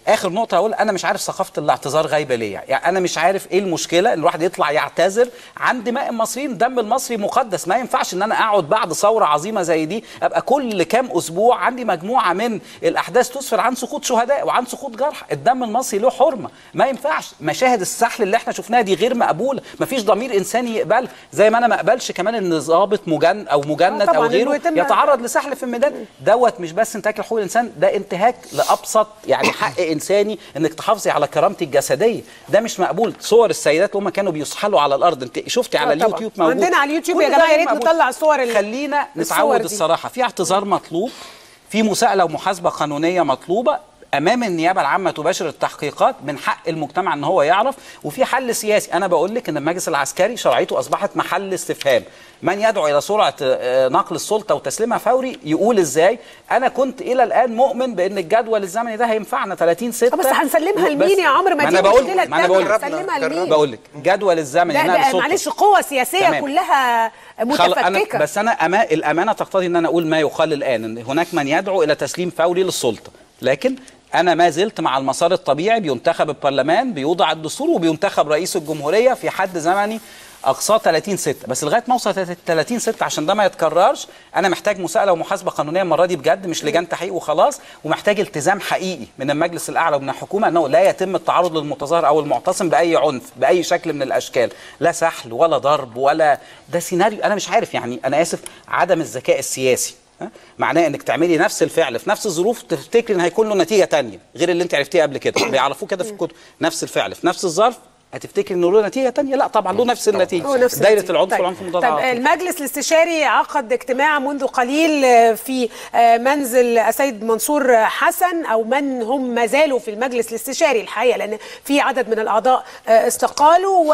اخر نقطه هقول انا مش عارف ثقافه الاعتذار غايبه ليه يعني انا مش عارف ايه المشكله ان الواحد يطلع يعتذر عن دماء المصريين الدم المصري مقدس ما ينفعش ان انا اقعد بعد ثوره عظيمه زي دي ابقى كل كام اسبوع عندي مجموعه من الاحداث تسفر عن سقوط شهداء وعن سقوط جرحى الدم المصري له حرمه ما ينفعش مشاهد السحل اللي احنا شفناها دي غير مقبوله ما فيش ضمير انساني يقبل زي ما انا ما اقبلش كمان ان ضابط مجند او مجند آه طبعاً، او إنه غيره يتم- يتعرض لسحل في الميدان دوت مش بس انتهاك لحقوق الانسان ده انتهاك لابسط يعني حق انساني انك تحافظي على كرامتي الجسديه ده مش مقبول صور السيدات اللي هم كانوا بيسحلوا على الارض انت شفتي على آه طبعاً. اليوتيوب موجود عندنا على اليوتيوب يا كل ده جماعة يا غير ريت مقبول. نطلع الصور ال- خلينا الصور نتعود دي. الصراحه في اعتذار مطلوب في مساءله ومحاسبه قانونيه مطلوبه امام النيابه العامه تباشر التحقيقات من حق المجتمع ان هو يعرف وفي حل سياسي انا بقول لك ان المجلس العسكري شرعيته اصبحت محل استفهام من يدعو الى سرعه آه، نقل السلطه وتسليمها فوري يقول ازاي انا كنت الى الان مؤمن بان الجدول الزمني ده هينفعنا 30 6 طب بس هنسلمها لمين يا عمرو؟ ما دي انا بقول المشكلة ما انا التانية، بقول هنسلمها لمين؟ بقول لك جدول الزمني ده, نقل ده السلطة. معلش قوة سياسية تمام. كلها خل... أنا متفككة بس انا أما... الامانه تقتضي ان انا اقول ما يقال الان ان هناك من يدعو الى تسليم فوري للسلطه لكن انا ما زلت مع المسار الطبيعي بينتخب البرلمان بيوضع الدستور وبينتخب رئيس الجمهوريه في حد زمني اقصاه 30 6 بس لغايه ما اوصل 30 6 عشان ده ما يتكررش انا محتاج مساءله ومحاسبه قانونيه المره دي بجد مش لجان تحقيق وخلاص ومحتاج التزام حقيقي من المجلس الاعلى ومن الحكومه انه لا يتم التعرض للمتظاهر او المعتصم باي عنف باي شكل من الاشكال لا سحل ولا ضرب ولا ده سيناريو انا مش عارف يعني انا اسف عدم الذكاء السياسي ها؟ معناه انك تعملي نفس الفعل في نفس الظروف تفتكري ان هيكون له نتيجه تانية غير اللي انت عرفتيه قبل كده بيعرفوه كده في الكتب نفس الفعل في نفس الظرف هتفتكري انه له نتيجه تانية لا طبعا له نفس النتيجه هو نفس دايره النتيجة. العنف طيب. والعنف المضاد طيب على طول. المجلس الاستشاري عقد اجتماع منذ قليل آه، في آه، منزل السيد منصور حسن او من هم ما زالوا في المجلس الاستشاري الحقيقه لان في عدد من الاعضاء آه، استقالوا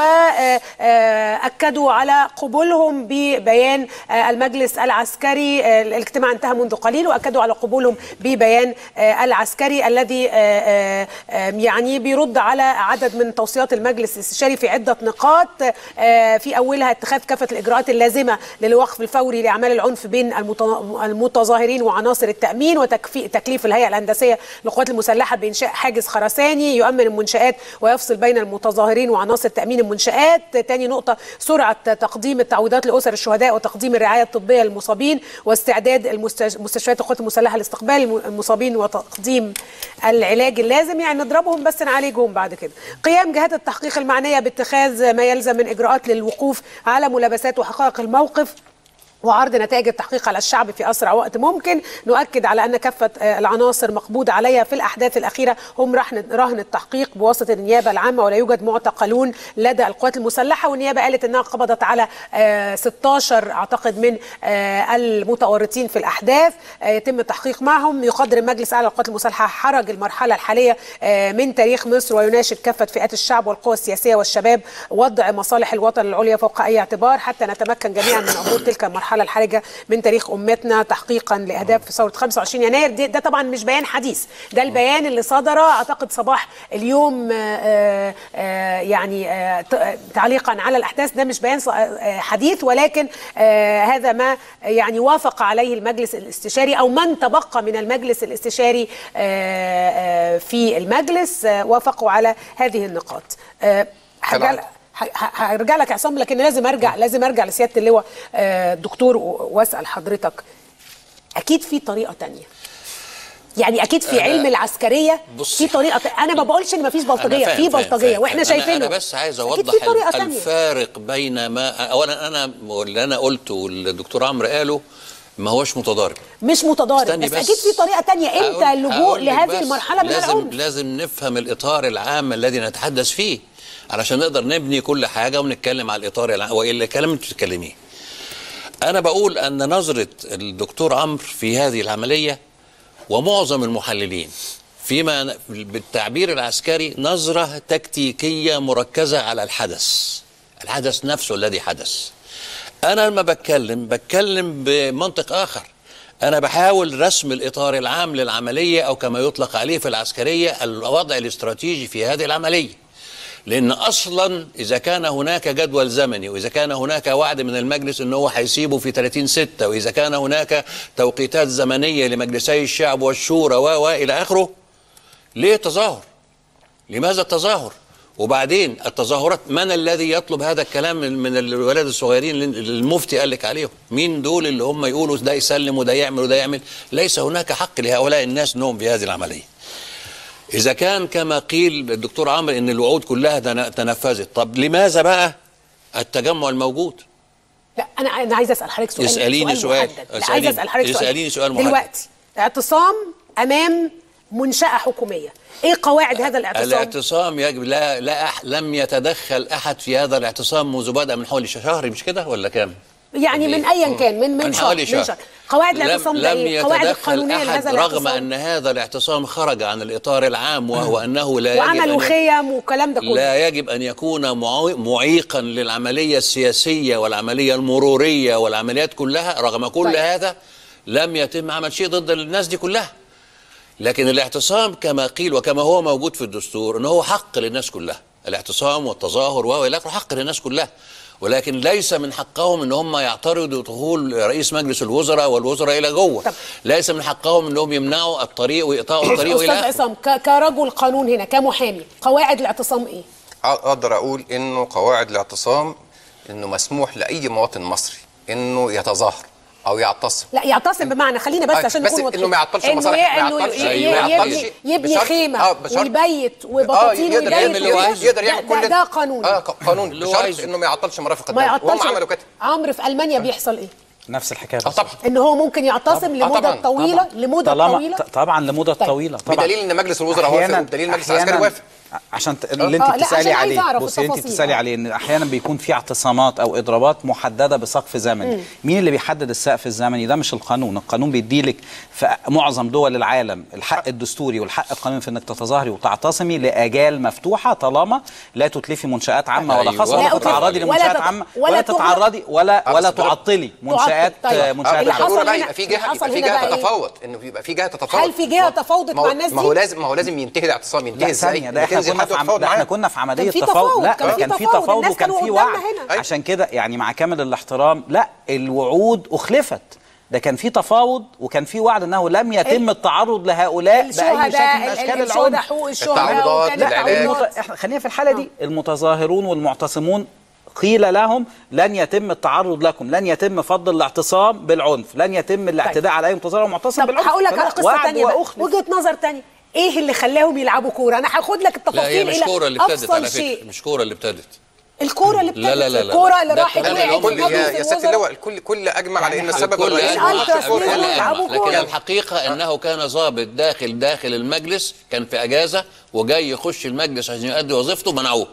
واكدوا على قبولهم ببيان آه، المجلس العسكري آه، الاجتماع انتهى منذ قليل واكدوا على قبولهم ببيان آه، العسكري الذي آه، آه، آه، يعني بيرد على عدد من توصيات المجلس الاستشاري في عده نقاط آه، في اولها اتخاذ كافه الاجراءات اللازمه للوقف الفوري لاعمال العنف بين المت- المتظاهرين وعناصر التامين وتكليف الهيئه الهندسيه للقوات المسلحه بانشاء حاجز خرساني يؤمن المنشات ويفصل بين المتظاهرين وعناصر تامين المنشات تاني نقطه سرعه تقديم التعويضات لاسر الشهداء وتقديم الرعايه الطبيه للمصابين واستعداد المستش- مستشفيات القوات المسلحه لاستقبال الم- المصابين وتقديم العلاج اللازم يعني نضربهم بس نعالجهم بعد كده قيام جهات التحقيق المعنيه باتخاذ ما يلزم من اجراءات للوقوف على ملابسات وحقائق الموقف وعرض نتائج التحقيق على الشعب في اسرع وقت ممكن نؤكد على ان كافه آه، العناصر مقبوض عليها في الاحداث الاخيره هم رهن رهن التحقيق بواسطه النيابه العامه ولا يوجد معتقلون لدى القوات المسلحه والنيابه قالت انها قبضت على آه، 16 اعتقد من آه، المتورطين في الاحداث آه، يتم التحقيق معهم يقدر المجلس الاعلى للقوات المسلحه حرج المرحله الحاليه آه، من تاريخ مصر ويناشد كافه فئات الشعب والقوى السياسيه والشباب وضع مصالح الوطن العليا فوق اي اعتبار حتى نتمكن جميعا من عبور تلك المرحله الحرجه من تاريخ امتنا تحقيقا لاهداف ثوره 25 يناير دي- ده طبعا مش بيان حديث ده البيان اللي صدر اعتقد صباح اليوم آه، آه، آه، يعني آه، ت- آه، تعليقا على الاحداث ده مش بيان ص- آه، حديث ولكن آه، هذا ما يعني وافق عليه المجلس الاستشاري او من تبقى من المجلس الاستشاري آه، آه، في المجلس آه، وافقوا على هذه النقاط آه، هرجع طبعاً. ه- ه- هرجع لك يا عصام لكن لازم ارجع لازم ارجع لسياده اللواء آه، الدكتور و- واسال حضرتك اكيد في طريقه تانية يعني اكيد في أنا- علم العسكريه بصي. في طريقه ت- انا ما بقولش ان ما فيش أنا بلطجيه فاهم- في فاهم- بلطجيه فاهم- واحنا فاهم. أنا- شايفينه انا بس عايز أكيد اوضح في طريقه ال- تانية الفارق بين ما اولا انا اللي انا قلته والدكتور عمرو قاله ما هوش متضارب مش متضارب استني بس, اكيد في طريقه تانية امتى هقول- اللجوء هقول لك لهذه بس المرحله من لازم العنف لازم نفهم الاطار العام الذي نتحدث فيه علشان نقدر نبني كل حاجه ونتكلم على الاطار العام والا الكلام اللي بتتكلميه انا بقول ان نظره الدكتور عمرو في هذه العمليه ومعظم المحللين فيما بالتعبير العسكري نظره تكتيكيه مركزه على الحدث الحدث نفسه الذي حدث انا لما بتكلم بتكلم بمنطق اخر انا بحاول رسم الاطار العام للعمليه او كما يطلق عليه في العسكريه الوضع الاستراتيجي في هذه العمليه لان اصلا اذا كان هناك جدول زمني واذا كان هناك وعد من المجلس ان هو هيسيبه في 30 6 واذا كان هناك توقيتات زمنيه لمجلسي الشعب والشورى و و الى اخره ليه تظاهر لماذا التظاهر وبعدين التظاهرات من الذي يطلب هذا الكلام من من الولاد الصغيرين اللي المفتي قال لك عليهم مين دول اللي هم يقولوا ده يسلم وده يعمل وده يعمل ليس هناك حق لهؤلاء الناس انهم في هذه العمليه اذا كان كما قيل الدكتور عمرو ان الوعود كلها تن- تنفذت طب لماذا بقى التجمع الموجود لا انا انا عايزه اسال حضرتك سؤال اسأليني سؤال. محدد. لا اسأليني- عايزه اسال حضرتك سؤال اسأليني سؤال محدد. دلوقتي اعتصام امام منشاه حكوميه ايه قواعد هذا الاعتصام الاعتصام يجب لا لا أح لم يتدخل احد في هذا الاعتصام منذ بدا من حوالي شهر مش كده ولا كام؟ يعني من ايا كان من من من شهر حوالي من شهر شهر قواعد لم, الاعتصام ده لم ايه قواعد يتدخل القانونيه احد لهذا رغم الاعتصام ان هذا الاعتصام خرج عن الاطار العام وهو انه لا يجب وعملوا أن خيم والكلام ده كله لا يجب ان يكون معو- معيقا للعمليه السياسيه والعمليه المروريه والعمليات كلها رغم كل طيب. هذا لم يتم عمل شيء ضد الناس دي كلها لكن الاعتصام كما قيل وكما هو موجود في الدستور انه هو حق للناس كلها الاعتصام والتظاهر والى اخره حق للناس كلها ولكن ليس من حقهم ان هم يعترضوا دخول رئيس مجلس الوزراء والوزراء الى جوه طب. ليس من حقهم انهم يمنعوا الطريق ويقطعوا الطريق استاذ الى اخره عصام ك- كرجل قانون هنا كمحامي قواعد الاعتصام ايه اقدر اقول انه قواعد الاعتصام انه مسموح لاي مواطن مصري انه يتظاهر او يعتصم لا يعتصم بمعنى خلينا بس آه، عشان بس نكون إنه واضحين. ما يعطلش إنه مصالح، ي- ما إنه يعطلش- ي- أيوة، ي- ما يبني يعطلش يبني بشرط- خيمه آه، بشرط- ويبيت اه وبطاطين يقدر يعمل اللي هو ويبيت عايزه يقدر يعمل ده- كل ده, ده قانون اه قانون اللي هو بشرط عايزه. انه ما يعطلش مرافق ما الدوله وهم يعطلش عملوا كده عمرو في المانيا بيحصل ايه نفس الحكايه اه بالظبط. طبعا ان هو ممكن يعتصم آه، لمده طبعاً، طويله لمده طالما طويله ط- طبعا لمده طيب. طويله طبعا بدليل ان مجلس الوزراء وافق وبدليل مجلس العسكري أحياناً- وافق عشان ت- اللي آه، انت لا، بتسالي عشان عايزة عليه أعرف بصي انت التفاصيل. بتسالي آه. عليه ان احيانا بيكون في اعتصامات او اضرابات محدده بسقف زمني مين اللي بيحدد السقف الزمني ده مش القانون القانون بيديلك في معظم دول العالم الحق الدستوري والحق القانوني في انك تتظاهري وتعتصمي لاجال مفتوحه طالما لا تتلفي منشات عامه ولا أيوة. خاصه لا ولا أتلف- تتعرضي ولا لمنشات تت- عامه ولا ولا تغلق- تتعرضي ولا آه، ولا بس دول- تعطلي منشات طيب. آه، اللي منشات حصل عامة. بالضروره بقى هنا- يبقى في اللي جهه حصل يبقى في هنا جهه بقى إيه؟ تتفاوض انه يبقى في جهه تتفاوض هل في جهة تفاوضت ما هو- مع الناس ما هو دي؟ لازم ما هو لازم ينتهي الاعتصام ينتهي لا ازاي؟ ثانية ده إنه احنا تنزل كنا حد في عم... وتتفاوض لا احنا معاه. كنا في عملية كان في تفاوض تفاوض، لا كان في كان في تفاوض، تفاوض الناس وكان كانوا في قدامنا وعد هنا. عشان كده يعني مع كامل الاحترام لا الوعود اخلفت ده كان في تفاوض وكان في وعد انه لم يتم التعرض لهؤلاء باي شكل من الشهداء اشكال الشهداء العنف حقوق الشهداء التعويضات، وكانت العلاج. تعويضات. المت... احنا خلينا في الحاله دي المتظاهرون والمعتصمون قيل لهم لن يتم التعرض لكم لن يتم فض الاعتصام بالعنف لن يتم الاعتداء على اي متظاهر ومعتصم طب بالعنف هقول لك فلا، على قصه وعد ثانيه بقى وأخلف. وجهه نظر ثانيه ايه اللي خلاهم يلعبوا كوره انا هاخد لك لا هي التفاصيل مش الى كوره اللي ابتدت افصل على فكره شيء مش كوره اللي ابتدت الكوره اللي ابتدت لا لا لا لا. الكوره اللي ده راحت الكلام وقعت الكل في كل مجلس يا يا سياده الوزراء. اللواء الكل الكل اجمع على ان السبب الكل الرئيسي أجمع. الألتراس في الكورة. ليه الكل يلعبوا أجمع. لكن كورة؟ الحقيقة أنه كان ضابط داخل داخل المجلس كان في أجازة وجاي يخش المجلس عشان يؤدي وظيفته منعوه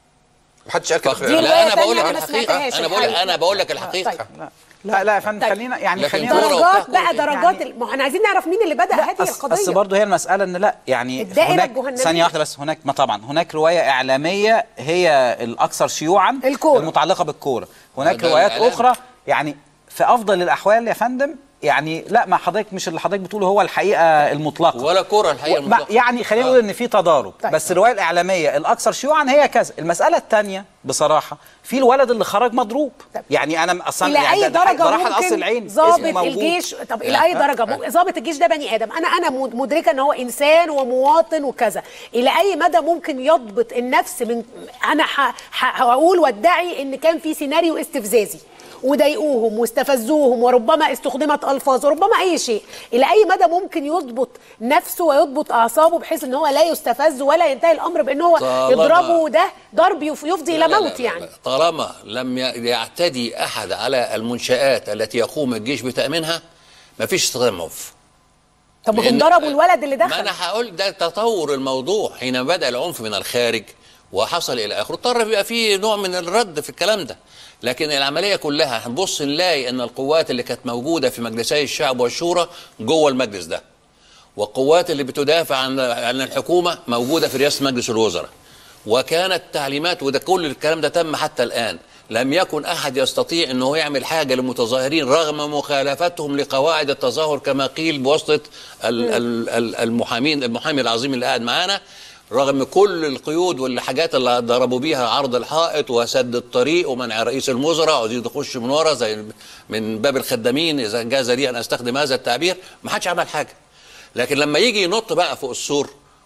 محدش قال كده في دي الإعلام. رواية لا أنا بقول لك تانية أنا ما الحقيقة سمعتهاش أنا بقول الحقيقة. أنا بقول لك آه، الحقيقة طيب. لا لا يا فندم طيب. خلينا يعني لكن خلينا كورة درجات وبتاع بقى كورة. درجات ال- ما احنا عايزين نعرف مين اللي بدا هذه بس, القضيه بس برضه هي المسألة إن لا يعني الدائرة هناك الجهنمية. ثانية واحدة بس هناك ما طبعا هناك رواية إعلامية هي الأكثر شيوعا الكورة. المتعلقة بالكورة هناك ده روايات الإعلام. أخرى يعني في أفضل الأحوال يا فندم يعني لا ما حضرتك مش اللي حضرتك بتقوله هو الحقيقة المطلقة ولا كورة الحقيقة ما- المطلقة. يعني خلينا نقول ان في تضارب طيب. بس الروايه الاعلاميه الاكثر شيوعا هي كذا المساله الثانيه بصراحه في الولد اللي خرج مضروب طيب. يعني انا اصلا الى يعني اي ده- ده درجه راح القصر ممكن العين ضابط اسمه موجود. الجيش طب الى اي درجه ممكن- ضابط الجيش ده بني ادم انا انا مد- مدركه ان هو انسان ومواطن وكذا الى اي مدى ممكن يضبط النفس من انا ح- ح- هقول وادعي ان كان في سيناريو استفزازي وضايقوهم واستفزوهم وربما استخدمت الفاظ وربما اي شيء الى اي مدى ممكن يضبط نفسه ويضبط اعصابه بحيث ان هو لا يستفز ولا ينتهي الامر بان هو طالما- يضربه ده ضرب يف- يفضي الى لا، لا، موت لا، لا. يعني طالما لم ي- يعتدي أحد على المنشآت التي يقوم الجيش بتأمينها مفيش استخدام عنف طب ما هم لأن- ضربوا الولد اللي ما دخل انا هقول ده تطور الموضوع حين بدا العنف من الخارج وحصل الى اخره اضطر يبقى في نوع من الرد في الكلام ده لكن العمليه كلها هنبص نلاقي ان القوات اللي كانت موجوده في مجلسي الشعب والشورى جوه المجلس ده والقوات اللي بتدافع عن عن الحكومه موجوده في رئاسه مجلس الوزراء وكانت تعليمات وده كل الكلام ده تم حتى الان لم يكن احد يستطيع انه يعمل حاجه للمتظاهرين رغم مخالفتهم لقواعد التظاهر كما قيل بواسطه ال- ال- ال- المحامين المحامي العظيم اللي قاعد معانا رغم كل القيود والحاجات اللي ضربوا بيها عرض الحائط وسد الطريق ومنع رئيس الوزراء عايزين يخش من ورا زي من باب الخدامين اذا جاز لي ان استخدم هذا التعبير ما حدش عمل حاجه لكن لما يجي ينط بقى فوق السور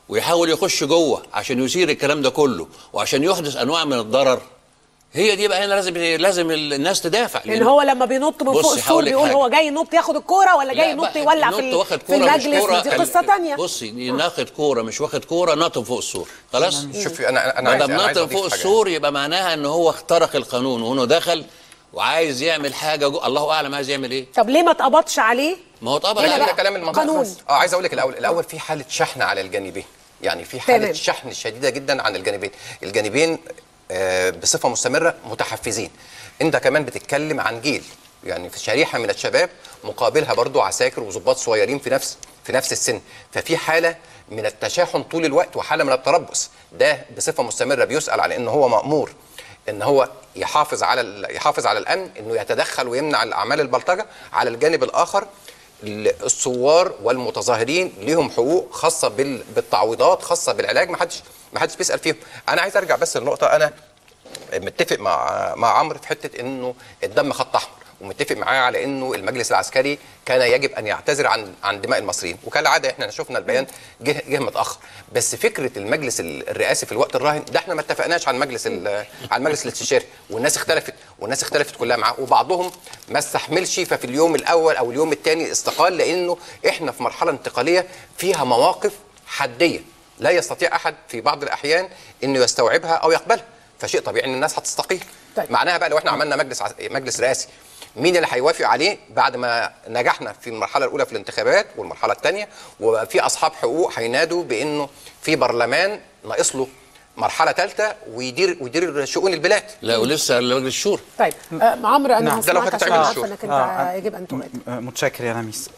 ويحاول يخش جوه عشان يثير الكلام ده كله وعشان يحدث انواع من الضرر هي دي بقى هنا لازم لازم الناس تدافع لان هو لما بينط من فوق بصي، السور هقول لك بيقول حاجة. هو جاي ينط ياخد الكوره ولا جاي لا ينط بقى، يولع ينط في, واخد ال- في كورة مش المجلس كورة. دي قصه تانية بصي ناخد كوره مش واخد كوره نط فوق السور خلاص شوفي انا انا ما عايز دام انا عايز نط أضيف فوق حاجة. السور يبقى معناها ان هو اخترق القانون وانه دخل وعايز يعمل حاجه جو... الله اعلم عايز يعمل ايه طب ليه ما اتقبضش عليه ما هو طبعا هنا لا بقى ده كلام المنطقه قانون. خاص. اه عايز اقول لك الاول الاول في حاله شحن على الجانبين يعني في حاله تمام. شحن شديده جدا عن الجانبين الجانبين آه بصفه مستمره متحفزين انت كمان بتتكلم عن جيل يعني في شريحه من الشباب مقابلها برضو عساكر وظباط صغيرين في نفس في نفس السن ففي حاله من التشاحن طول الوقت وحاله من التربص ده بصفه مستمره بيسال على ان هو مامور ان هو يحافظ على ال- يحافظ على الامن انه يتدخل ويمنع الاعمال البلطجه على الجانب الاخر ال- الثوار والمتظاهرين ليهم حقوق خاصه بال- بالتعويضات خاصه بالعلاج ما حدش ما حدش بيسال فيهم انا عايز ارجع بس لنقطه انا متفق مع مع عمرو في حته انه الدم خط احمر ومتفق معاه على انه المجلس العسكري كان يجب ان يعتذر عن عن دماء المصريين وكالعاده احنا شفنا البيان جه جه متاخر بس فكره المجلس الرئاسي في الوقت الراهن ده احنا ما اتفقناش على المجلس ال- على المجلس الاستشاري والناس اختلفت والناس اختلفت كلها معاه وبعضهم ما استحملش ففي اليوم الاول او اليوم الثاني استقال لانه احنا في مرحله انتقاليه فيها مواقف حديه لا يستطيع احد في بعض الاحيان انه يستوعبها او يقبلها فشيء طبيعي ان الناس هتستقيل طيب. معناها بقى لو احنا عملنا مجلس عس- مجلس رئاسي مين اللي هيوافق عليه بعد ما نجحنا في المرحله الاولى في الانتخابات والمرحله الثانيه وبقى في اصحاب حقوق هينادوا بانه في برلمان ناقص له مرحله ثالثه ويدير ويدير شؤون البلاد لا ولسه مجلس الشورى طيب آه عمرو انا نعم. ده لو هسمعك عشان هتتعمل عارفه الشغل. انك انت آه، يجب ان تؤكد آه، متشكر يا نميس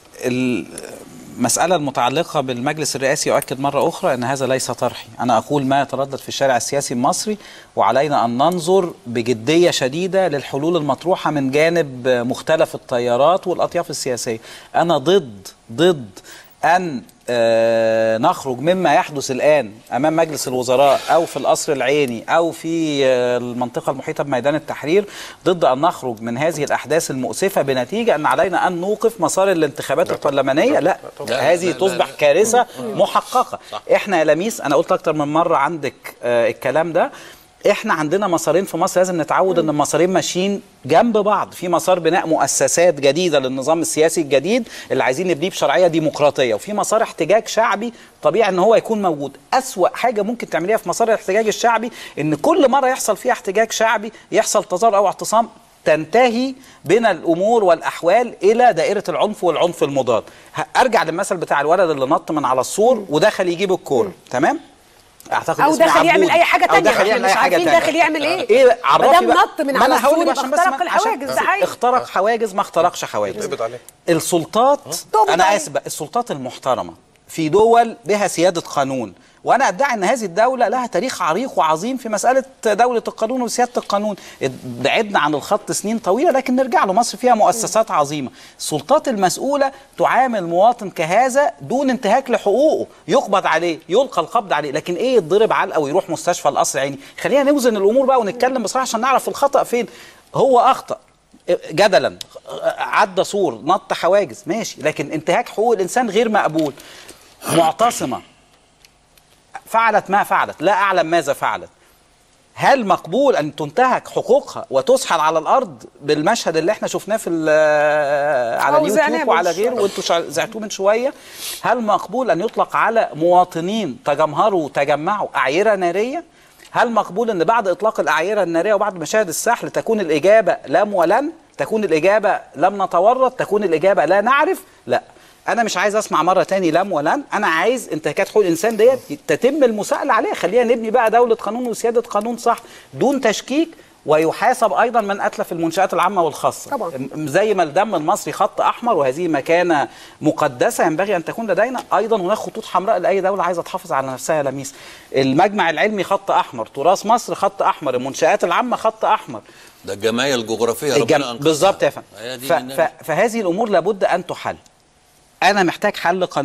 المسألة المتعلقة بالمجلس الرئاسي يؤكد مرة أخرى أن هذا ليس طرحي أنا أقول ما يتردد في الشارع السياسي المصري وعلينا أن ننظر بجدية شديدة للحلول المطروحة من جانب مختلف التيارات والأطياف السياسية أنا ضد ضد أن آه، نخرج مما يحدث الآن أمام مجلس الوزراء أو في القصر العيني أو في آه، المنطقة المحيطة بميدان التحرير ضد أن نخرج من هذه الأحداث المؤسفة بنتيجة أن علينا أن نوقف مسار الانتخابات البرلمانية لا لا، هذه لا، لا، تصبح لا. كارثة محققة إحنا يا لميس أنا قلت أكتر من مرة عندك آه، الكلام ده احنا عندنا مسارين في مصر لازم نتعود ان المسارين ماشيين جنب بعض في مسار بناء مؤسسات جديده للنظام السياسي الجديد اللي عايزين نبنيه بشرعيه ديمقراطيه وفي مسار احتجاج شعبي طبيعي ان هو يكون موجود اسوا حاجه ممكن تعمليها في مسار الاحتجاج الشعبي ان كل مره يحصل فيها احتجاج شعبي يحصل تظاهر او اعتصام تنتهي بنا الامور والاحوال الى دائره العنف والعنف المضاد ه- ارجع للمثل بتاع الولد اللي نط من على السور ودخل يجيب الكوره تمام اعتقد او اسمه داخل يعمل عبود. اي حاجه أو تانية داخل احنا يعمل مش أي حاجة عارفين تانية. داخل يعمل ايه ايه عرفي مادام بقى. نط من ما على أنا هقول السور لك يبقى عشان بس اخترق ما- عشان الحواجز ده حقيقي اخترق حواجز ما اخترقش حواجز اقبض عليه. السلطات تقبض انا عليه. اسف بقى، السلطات المحترمه في دول بها سياده قانون وانا ادعي ان هذه الدوله لها تاريخ عريق وعظيم في مساله دوله القانون وسياده القانون بعدنا عن الخط سنين طويله لكن نرجع له مصر فيها مؤسسات عظيمه السلطات المسؤوله تعامل مواطن كهذا دون انتهاك لحقوقه يقبض عليه يلقى القبض عليه لكن ايه يتضرب علقه ويروح مستشفى القصر العيني خلينا نوزن الامور بقى ونتكلم بصراحه عشان نعرف الخطا فين هو اخطا جدلا عدى سور نط حواجز ماشي لكن انتهاك حقوق الانسان غير مقبول معتصمه فعلت ما فعلت لا اعلم ماذا فعلت هل مقبول ان تنتهك حقوقها وتسحل على الارض بالمشهد اللي احنا شفناه في ال- على أو زعناه اليوتيوب من وعلى شوية. غيره وانتوا شع- زعتوه من شويه هل مقبول ان يطلق على مواطنين تجمهروا وتجمعوا اعيره ناريه هل مقبول ان بعد اطلاق الاعيره الناريه وبعد مشاهد السحل تكون الاجابه لم ولن تكون الاجابه لم نتورط تكون الاجابه لا نعرف لا انا مش عايز اسمع مره تاني لم ولن انا عايز انتهاكات حقوق الانسان ديت تتم المساءله عليها خلينا نبني بقى دوله قانون وسياده قانون صح دون تشكيك ويحاسب ايضا من اتلف المنشات العامه والخاصه طبعا. م- زي ما الدم المصري خط احمر وهذه مكانه مقدسه ينبغي ان تكون لدينا ايضا هناك خطوط حمراء لاي دوله عايزه تحافظ على نفسها يا لميس المجمع العلمي خط احمر تراث مصر خط احمر المنشات العامه خط احمر ده الجمعيه الجغرافيه الجم... ربنا انقذها بالظبط يا فندم هي دي ف... من- ف... فهذه الامور لابد ان تحل انا محتاج حل قانوني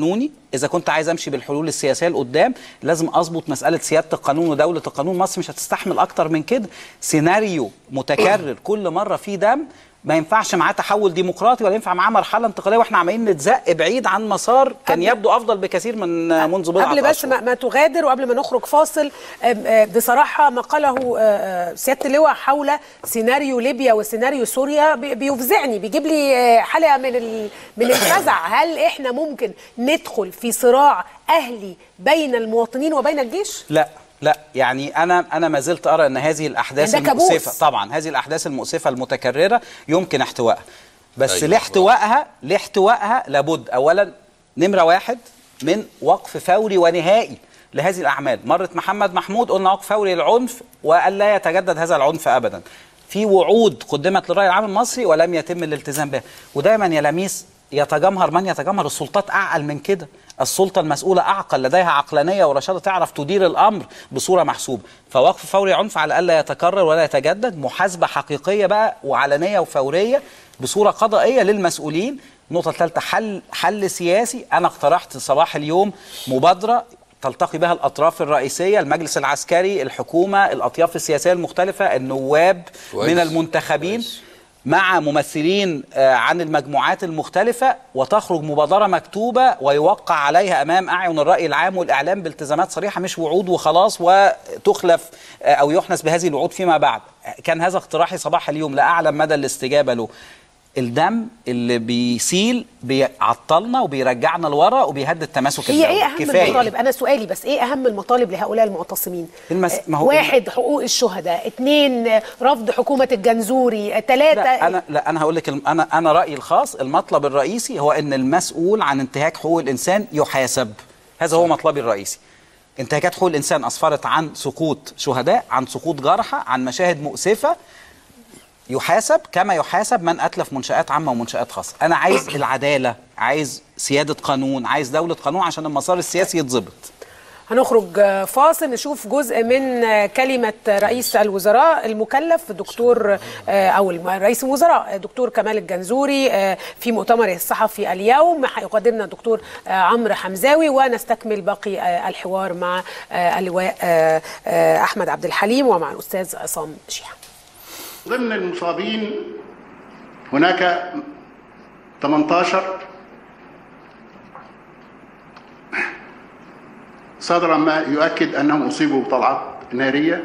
اذا كنت عايز امشي بالحلول السياسيه لقدام لازم اظبط مساله سياده القانون ودوله القانون مصر مش هتستحمل اكتر من كده سيناريو متكرر كل مره فيه دم ما ينفعش معاه تحول ديمقراطي ولا ينفع معاه مرحله انتقاليه واحنا عمالين نتزق بعيد عن مسار كان قبل- يبدو افضل بكثير من منذ بضعه قبل بس أشهر. ما, ما تغادر وقبل ما نخرج فاصل آم، آه، بصراحه ما قاله آه، آه، سياده اللواء حول سيناريو ليبيا وسيناريو سوريا بي- بيفزعني بيجيب لي آه، حلقه من ال- من الفزع هل احنا ممكن ندخل في صراع اهلي بين المواطنين وبين الجيش؟ لا لا يعني انا انا ما زلت ارى ان هذه الاحداث يعني ده كابوس. المؤسفه طبعا هذه الاحداث المؤسفه المتكرره يمكن احتوائها بس أيوة. لاحتوائها لاحتوائها لابد اولا نمره واحد من وقف فوري ونهائي لهذه الاعمال مرت محمد محمود قلنا وقف فوري للعنف والا يتجدد هذا العنف ابدا في وعود قدمت للراي العام المصري ولم يتم الالتزام بها ودايما يا لميس يتجمهر من يتجمهر السلطات اعقل من كده السلطه المسؤوله اعقل لديها عقلانيه ورشاده تعرف تدير الامر بصوره محسوبه فوقف فوري عنف على الا يتكرر ولا يتجدد محاسبه حقيقيه بقى وعلنيه وفوريه بصوره قضائيه للمسؤولين النقطه الثالثه حل حل سياسي انا اقترحت صباح اليوم مبادره تلتقي بها الاطراف الرئيسيه المجلس العسكري الحكومه الاطياف السياسيه المختلفه النواب كويس. من المنتخبين كويس. مع ممثلين آه، عن المجموعات المختلفة وتخرج مبادرة مكتوبة ويوقع عليها أمام أعين الرأي العام والإعلام بالتزامات صريحة مش وعود وخلاص وتخلف آه، أو يحنس بهذه الوعود فيما بعد كان هذا اقتراحي صباح اليوم لا أعلم مدى الاستجابة له الدم اللي بيسيل بيعطلنا وبيرجعنا لورا وبيهدد تماسك هي الدولة ايه اهم كفاية. المطالب انا سؤالي بس ايه اهم المطالب لهؤلاء المعتصمين المس- ما هو- واحد حقوق الشهداء اثنين رفض حكومه الجنزوري ثلاثه لا انا لا انا هقول لك الم- انا انا رايي الخاص المطلب الرئيسي هو ان المسؤول عن انتهاك حقوق الانسان يحاسب هذا هو مطلبي الرئيسي انتهاكات حقوق الانسان اسفرت عن سقوط شهداء عن سقوط جرحى عن مشاهد مؤسفه يحاسب كما يحاسب من اتلف منشات عامه ومنشات خاصه انا عايز العداله عايز سياده قانون عايز دوله قانون عشان المسار السياسي يتظبط هنخرج فاصل نشوف جزء من كلمة رئيس الوزراء المكلف دكتور أو رئيس الوزراء دكتور كمال الجنزوري في مؤتمره الصحفي اليوم هيقدمنا الدكتور عمرو حمزاوي ونستكمل باقي الحوار مع اللواء أحمد عبد الحليم ومع الأستاذ عصام شيحة ضمن المصابين هناك 18 صدر ما يؤكد انهم اصيبوا بطلعات ناريه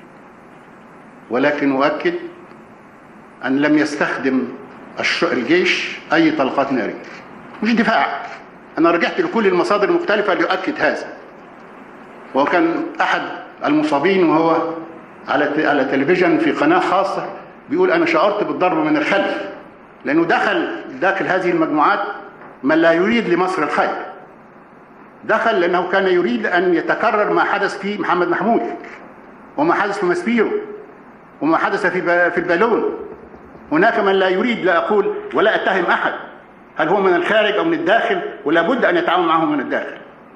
ولكن اؤكد ان لم يستخدم الش- الجيش اي طلقات ناريه مش دفاع انا رجعت لكل المصادر المختلفه ليؤكد هذا وكان احد المصابين وهو على الت- على التلفزيون في قناه خاصه بيقول انا شعرت بالضرب من الخلف لانه دخل داخل هذه المجموعات من لا يريد لمصر الخير دخل لانه كان يريد ان يتكرر ما حدث في محمد محمود وما حدث في مسبيرو وما حدث في ب- في البالون هناك من لا يريد لا اقول ولا اتهم احد هل هو من الخارج او من الداخل ولا بد ان يتعامل معهم من الداخل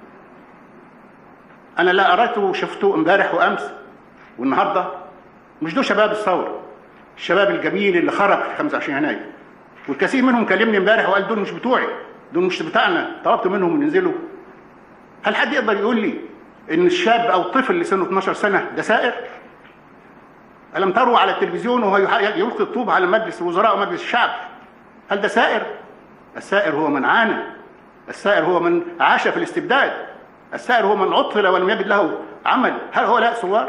انا لا اردته وشفته امبارح وامس والنهارده مش دول شباب الثوره الشباب الجميل اللي خرج في 25 يناير والكثير منهم كلمني امبارح وقال دول مش بتوعي دول مش بتاعنا طلبت منهم ينزلوا هل حد يقدر يقول لي ان الشاب او الطفل اللي سنه 12 سنه ده سائر الم تروا على التلفزيون وهو يح- يلقي الطوب على مجلس الوزراء ومجلس الشعب هل ده سائر السائر هو من عانى السائر هو من عاش في الاستبداد السائر هو من عطل ولم يجد له عمل هل هؤلاء ثوار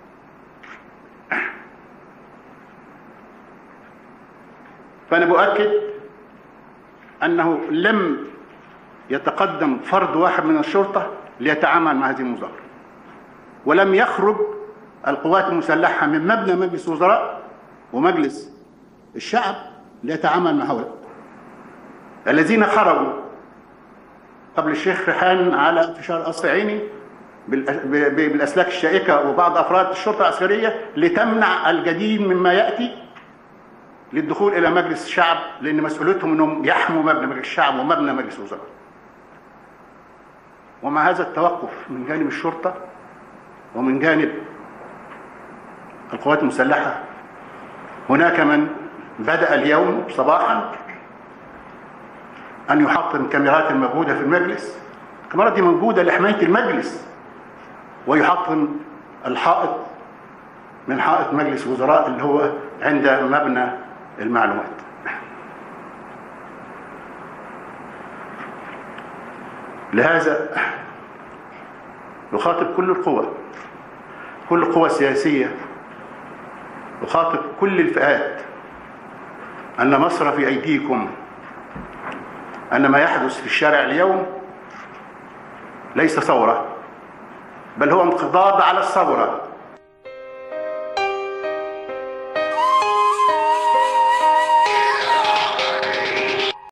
فأنا بؤكد أنه لم يتقدم فرد واحد من الشرطة ليتعامل مع هذه المظاهرة ولم يخرج القوات المسلحة من مبنى مجلس الوزراء ومجلس الشعب ليتعامل مع هؤلاء الذين خرجوا قبل الشيخ ريحان على انتشار قصر عيني بالأ- ب- ب- بالاسلاك الشائكه وبعض افراد الشرطه العسكريه لتمنع الجديد مما ياتي للدخول الى مجلس الشعب لان مسؤوليتهم انهم يحموا مبنى مجلس الشعب ومبنى مجلس الوزراء. ومع هذا التوقف من جانب الشرطه ومن جانب القوات المسلحه هناك من بدا اليوم صباحا ان يحطم الكاميرات الموجوده في المجلس الكاميرات دي موجودة لحماية المجلس ويحطم الحائط من حائط مجلس وزراء اللي هو عند مبنى المعلومات لهذا نخاطب كل القوى كل القوى السياسية نخاطب كل الفئات أن مصر في أيديكم أن ما يحدث في الشارع اليوم ليس ثورة بل هو انقضاض على الثورة